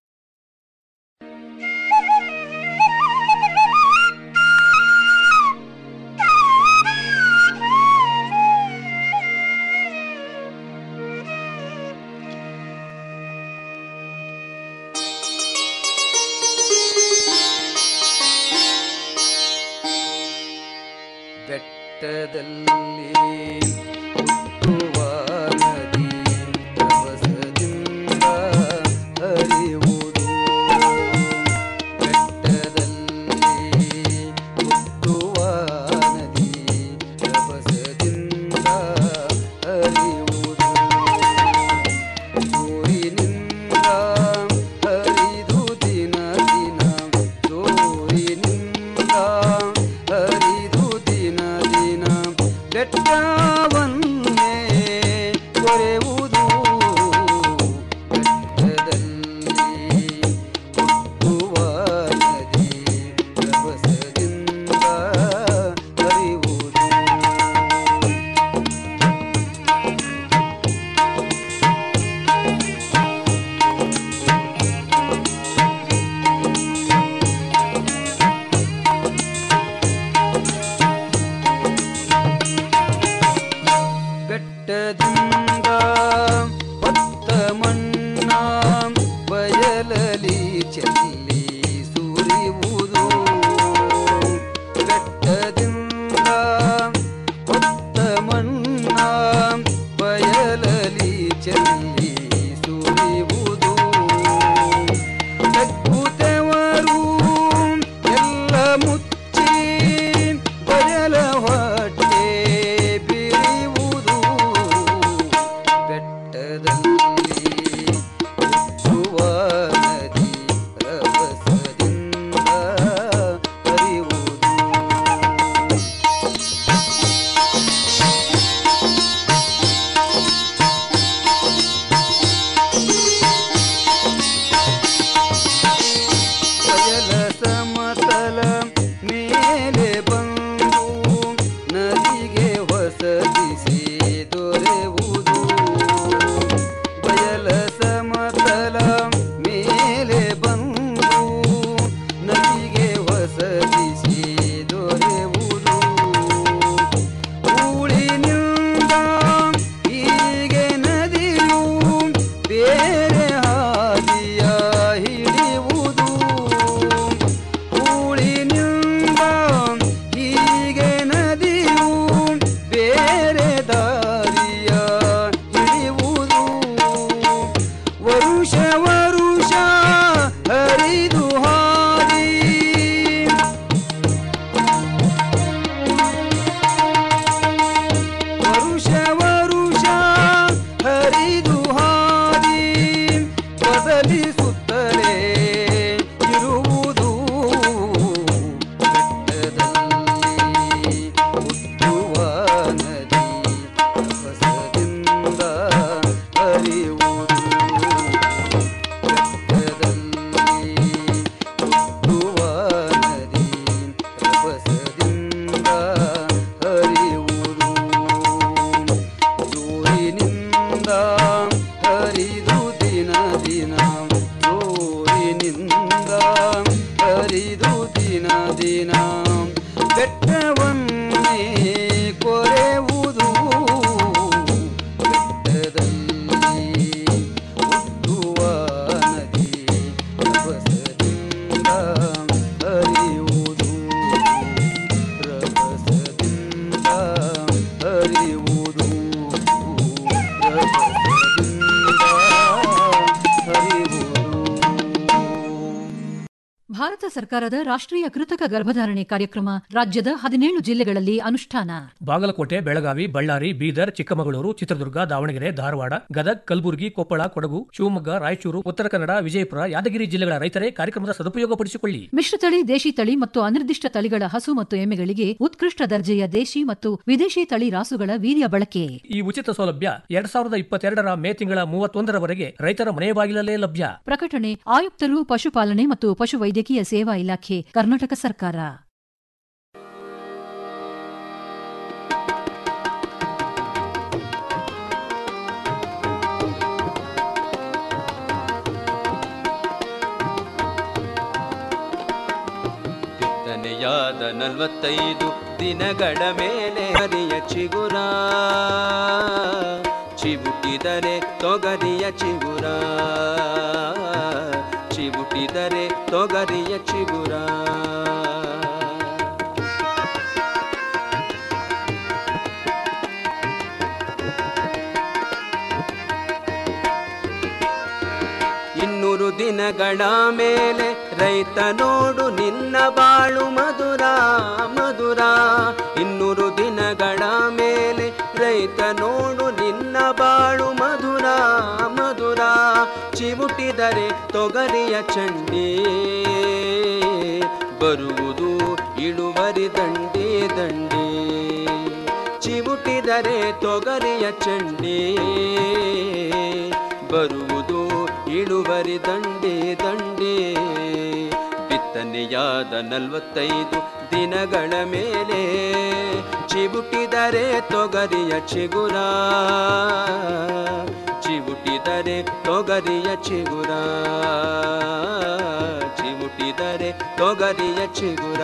ಬೆಟ್ಟದಲ್ಲಿ ಹುಟ್ಟುವ ನದಿ ರಭಸದಿಂದ ಹರಿಯುವುದು ಬೆಟ್ಟದಲ್ಲಿ ಹುಟ್ಟುವ ನದಿ ರಭಸದಿಂದ ಹರಿಯುವುದು ಜೋರಿನಿಂದ ಹರಿದು ದಿನ ದಿನ ಜೋರಿನಿಂದ ಹರಿದು ದಿನ ದಿನ ಬೆಟ್ಟವನ್ನೇ ಕೊರೆಯುವುದು ಬೆಟ್ಟದಲ್ಲಿ ಹುಟ್ಟುವ ನದಿ ರಭಸದಿಂದ ಹರಿಯುವುದು ಬೆಟ್ಟದಿಂದ ಭತ್ತ ಮಣ್ಣ ಬಯಲಲಿ ಚೆಲ್ಲಿ ಸುರಿಯುವುದು ಬೆಟ್ಟದಿಂದ ಭತ್ತ ಮಣ್ಣ ಬಯಲಲಿ ಚೆಲ್ಲಿ ಸುರಿಯುವುದು ಬೆಕ್ಕುತ್ತವರು ಎಲ್ಲ ಮುಚ್ಚಿ ಬಯಲ ಹೊಟ್ಟೆ ಬಿರಿಯುವುದು ಬೆಟ್ಟದಲ್ಲಿ ಹುಟ್ಟುವ ನದಿ ರಭಸದಿಂದ ಹರಿಯುವುದು ಬಯಲ ಸಮತಲ ಮೇಲೆ ಬಂದು ನದಿಗೆ ಹೊಸದಿಸಿ ದೊರೆಯುವುದು ಬಯಲ ಸಮತಲ ಮೇಲೆ ಬಂದು ನದಿಗೆ ಹೊಸದಿಸಿ ದೊರೆಯುವುದು ಊಳಿನಿಂದ ಹೀಗೆ ನದಿಯು ಬೇರೆ ಹಾದಿಯ ಹಿಡಿಯುವುದು ಊಳಿನಿಂದ ಹೀಗೆ ನದಿಯು ಬೇರೆ ದಾರಿಯ ಹಿಡಿಯುವುದು ವರುಷ ವರುಷ ಹರಿದು ಹಾದಿ ವರುಷ ವರುಷ ಹರಿದು ಹಾದಿ ಬದಲಿಸುತ್ತಲೇ ಇರುವುದು ಬೆಟ್ಟದಲ್ಲಿ ಹುಟ್ಟುವ ನದಿ ರಭಸದಿಂದ ಹರಿಯುವುದು ಬೆಟ್ಟದಲ್ಲಿ ಹುಟ್ಟುವ ನದಿ ರಭಸದಿಂದ ಹರಿಯುವುದು ಸರ್ಕಾರದ ರಾಷ್ಟ್ರೀಯ ಕೃತಕ ಗರ್ಭಧಾರಣೆ ಕಾರ್ಯಕ್ರಮ ರಾಜ್ಯದ ಹದಿನೇಳು ಜಿಲ್ಲೆಗಳಲ್ಲಿ ಅನುಷ್ಠಾನ ಬಾಗಲಕೋಟೆ ಬೆಳಗಾವಿ ಬಳ್ಳಾರಿ ಬೀದರ್ ಚಿಕ್ಕಮಗಳೂರು ಚಿತ್ರದುರ್ಗ ದಾವಣಗೆರೆ ಧಾರವಾಡ ಗದಗ್ ಕಲಬುರಗಿ ಕೊಪ್ಪಳ ಕೊಡಗು ಶಿವಮೊಗ್ಗ ರಾಯಚೂರು ಉತ್ತರ ಕನ್ನಡ ವಿಜಯಪುರ ಯಾದಗಿರಿ ಜಿಲ್ಲೆಗಳ ರೈತರೇ ಕಾರ್ಯಕ್ರಮದ ಸದುಪಯೋಗಪಡಿಸಿಕೊಳ್ಳಿ ಮಿಶ್ರತಳಿ ದೇಶಿ ತಳಿ ಮತ್ತು ಅನಿರ್ದಿಷ್ಟ ತಳಿಗಳ ಹಸು ಮತ್ತು ಎಮ್ಮೆಗಳಿಗೆ ಉತ್ಕೃಷ್ಟ ದರ್ಜೆಯ ದೇಶಿ ಮತ್ತು ವಿದೇಶಿ ತಳಿ ರಾಸುಗಳ ವೀರ್ಯ ಬಳಕೆ ಈ ಉಚಿತ ಸೌಲಭ್ಯ ಎರಡ್ ಸಾವಿರದ ಇಪ್ಪತ್ತೆರಡರ ಮೇ ತಿಂಗಳ ಮೂವತ್ತೊಂದರವರೆಗೆ ರೈತರ ಮನೆ ಬಾಗಿಲಲ್ಲೇ ಲಭ್ಯ ಪ್ರಕಟಣೆ ಆಯುಕ್ತರು ಪಶುಪಾಲನೆ ಮತ್ತು ಪಶುವೈದ್ಯಕೀಯ ಸೇವಾ ಇಲಾಖೆ ಕರ್ನಾಟಕ ಸರ್ಕಾರ ಬಿತ್ತನೆಯಾದ ನಲವತ್ತೈದು ದಿನಗಳ ಮೇಲೆ ಹರಿಯ ಚಿಗುರ ಚಿಬುಟಿದರೆ ತೊಗರಿಯ ಚಿಗುರ ಚಿಬುಟಿದರೆ ತೊಗರಿಯ ಚಿಗುರ ಇನ್ನೂರು ದಿನಗಳ ಮೇಲೆ ರೈತ ನೋಡು ನಿನ್ನ ಬಾಳು ಮಧುರ ಮಧುರ ಇನ್ನೂರು ದಿನಗಳ ಮೇಲೆ ರೈತ ನೋಡು ನಿನ್ನ ಬಾಳು ಮಧುರ ಮಧುರ ಚಿವುಟಿದರೆ ತೊಗರಿಯ ಚಂಡಿ ಬರುವುದು ಇಳುವರಿ ದಂಡಿ ದಂಡಿ ಚಿವುಟಿದರೆ ತೊಗರಿಯ ಚಂಡಿ ಬರುವುದು ಇಳುವರಿ ದಂಡಿ ದಂಡಿ ಬಿತ್ತನೆಯಾದ ನಲವತ್ತೈದು ದಿನಗಳ ಮೇಲೆ ಚಿಬುಟಿದರೆ ತೊಗರಿಯ ಚಿಗುರ ಚಿಬುಟಿದರೆ ತೊಗರಿಯ ಚಿಗುರ ಚಿಬುಟಿದರೆ ತೊಗರಿಯ ಚಿಗುರ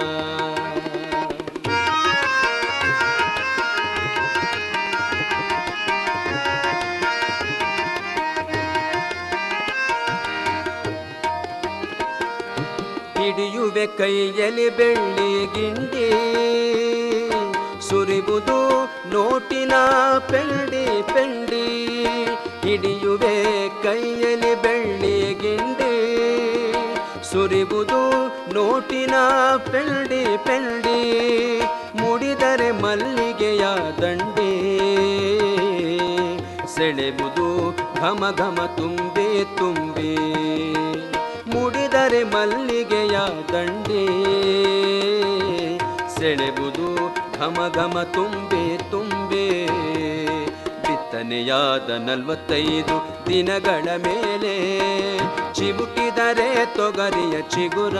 ಹಿಡಿಯುವೆ ಕೈಯಲ್ಲಿ ಬೆಳ್ಳಿ ಗಿಂಡಿ ಸುರಿಬುದು ನೋಟಿನ ಪೆಂಡಿ ಪೆಂಡಿ ಹಿಡಿಯುವೆ ಕೈಯಲ್ಲಿ ಬೆಳ್ಳಿ ಗಿಂಡಿ ಸುರಿಬುದು ನೋಟಿನ ಪೆಂಡಿ ಪೆಂಡಿ ಮುಡಿದರೆ ಮಲ್ಲಿಗೆಯ ದಂಡಿ ಸೆಳೆಬುದು ಘಮ ಘಮ ತುಂಬಿ ತುಂಬಿ ಮುಡಿದರೆ ಮಲ್ಲಿಗೆಯ ದಂಡಿ ಸೆಳೆಬುದು ಘಮ ಘಮ ತುಂಬೆ ತುಂಬೆ ಬಿತ್ತನೆಯಾದ ನಲವತ್ತೈದು ದಿನಗಳ ಮೇಲೆ ಚಿಬುಕಿದರೆ ತೊಗರಿಯ ಚಿಗುರ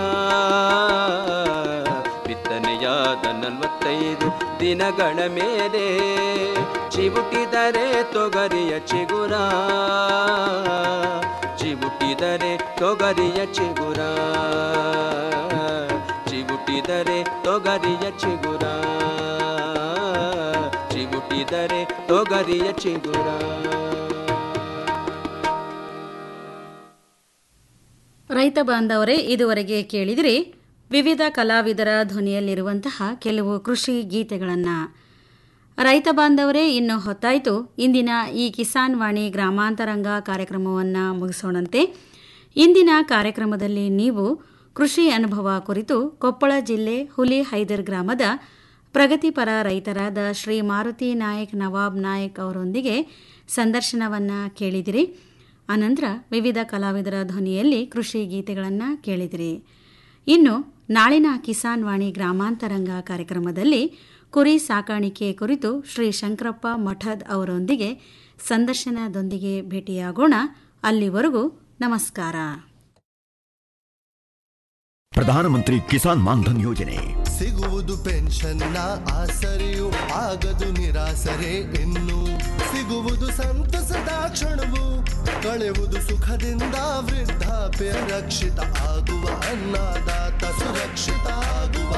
ಬಿತ್ತನೆಯಾದ ನಲವತ್ತೈದು ದಿನಗಳ ಮೇಲೆ ಚಿಬುಟಿದರೆ ತೊಗರಿಯ ಚಿಗುರ ಚಿಬುಟಿದರೆ ತೊಗರಿಯ ಚಿಗುರ ಚಿಬುಟಿದರೆ ತೊಗರಿಯ ಚಿಗುರ ಚಿಬುಟಿದರೆ ತೊಗರಿಯ ಚಿಗುರ ರೈತ ಬಾಂಧವರೇ ಇದುವರೆಗೆ ಕೇಳಿದಿರಿ ವಿವಿಧ ಕಲಾವಿದರ ಧ್ವನಿಯಲ್ಲಿರುವಂತಹ ಕೆಲವು ಕೃಷಿ ಗೀತೆಗಳನ್ನು ರೈತ ಬಾಂಧವರೇ ಇನ್ನು ಹೊತ್ತಾಯಿತು ಇಂದಿನ ಈ ಕಿಸಾನ್ ವಾಣಿ ಗ್ರಾಮಾಂತರಂಗ ಕಾರ್ಯಕ್ರಮವನ್ನು ಮುಗಿಸೋಣಂತೆ ಇಂದಿನ ಕಾರ್ಯಕ್ರಮದಲ್ಲಿ ನೀವು ಕೃಷಿ ಅನುಭವ ಕುರಿತು ಕೊಪ್ಪಳ ಜಿಲ್ಲೆ ಹುಲಿ ಹೈದರ್ ಗ್ರಾಮದ ಪ್ರಗತಿಪರ ರೈತರಾದ ಶ್ರೀ ಮಾರುತಿ ನಾಯಕ್ ನವಾಬ್ ನಾಯಕ್ ಅವರೊಂದಿಗೆ ಸಂದರ್ಶನವನ್ನು ಕೇಳಿದಿರಿ ಅನಂತರ ವಿವಿಧ ಕಲಾವಿದರ ಧ್ವನಿಯಲ್ಲಿ ಕೃಷಿ ಗೀತೆಗಳನ್ನು ಕೇಳಿದಿರಿ ಇನ್ನು ನಾಳಿನ ಕಿಸಾನ್ ವಾಣಿ ಗ್ರಾಮಾಂತರಂಗ ಕಾರ್ಯಕ್ರಮದಲ್ಲಿ ಕುರಿ ಸಾಕಾಣಿಕೆ ಕುರಿತು ಶ್ರೀ ಶಂಕರಪ್ಪ ಮಠದ್ ಅವರೊಂದಿಗೆ ಸಂದರ್ಶನದೊಂದಿಗೆ ಭೇಟಿಯಾಗೋಣ ಅಲ್ಲಿವರೆಗೂ ನಮಸ್ಕಾರ ಪ್ರಧಾನಮಂತ್ರಿ ಕಿಸಾನ್ ಮಾನ್ಧನ್ ಯೋಜನೆ ಸಿಗುವುದು ಪೆನ್ಷನ್ನ ಆಸರೆಯು ಆಗದು ನಿರಾಸರೆ ಇನ್ನು ಸಿಗುವುದು ಸಂತಸದ ಕ್ಷಣವು ಕಳೆಯುವುದು ಸುಖದಿಂದ ವೃದ್ಧಾಪ್ಯ ರಕ್ಷಿತ ಆಗುವ ಅನ್ನದಾತ ಸುರಕ್ಷಿತ ಆಗುವ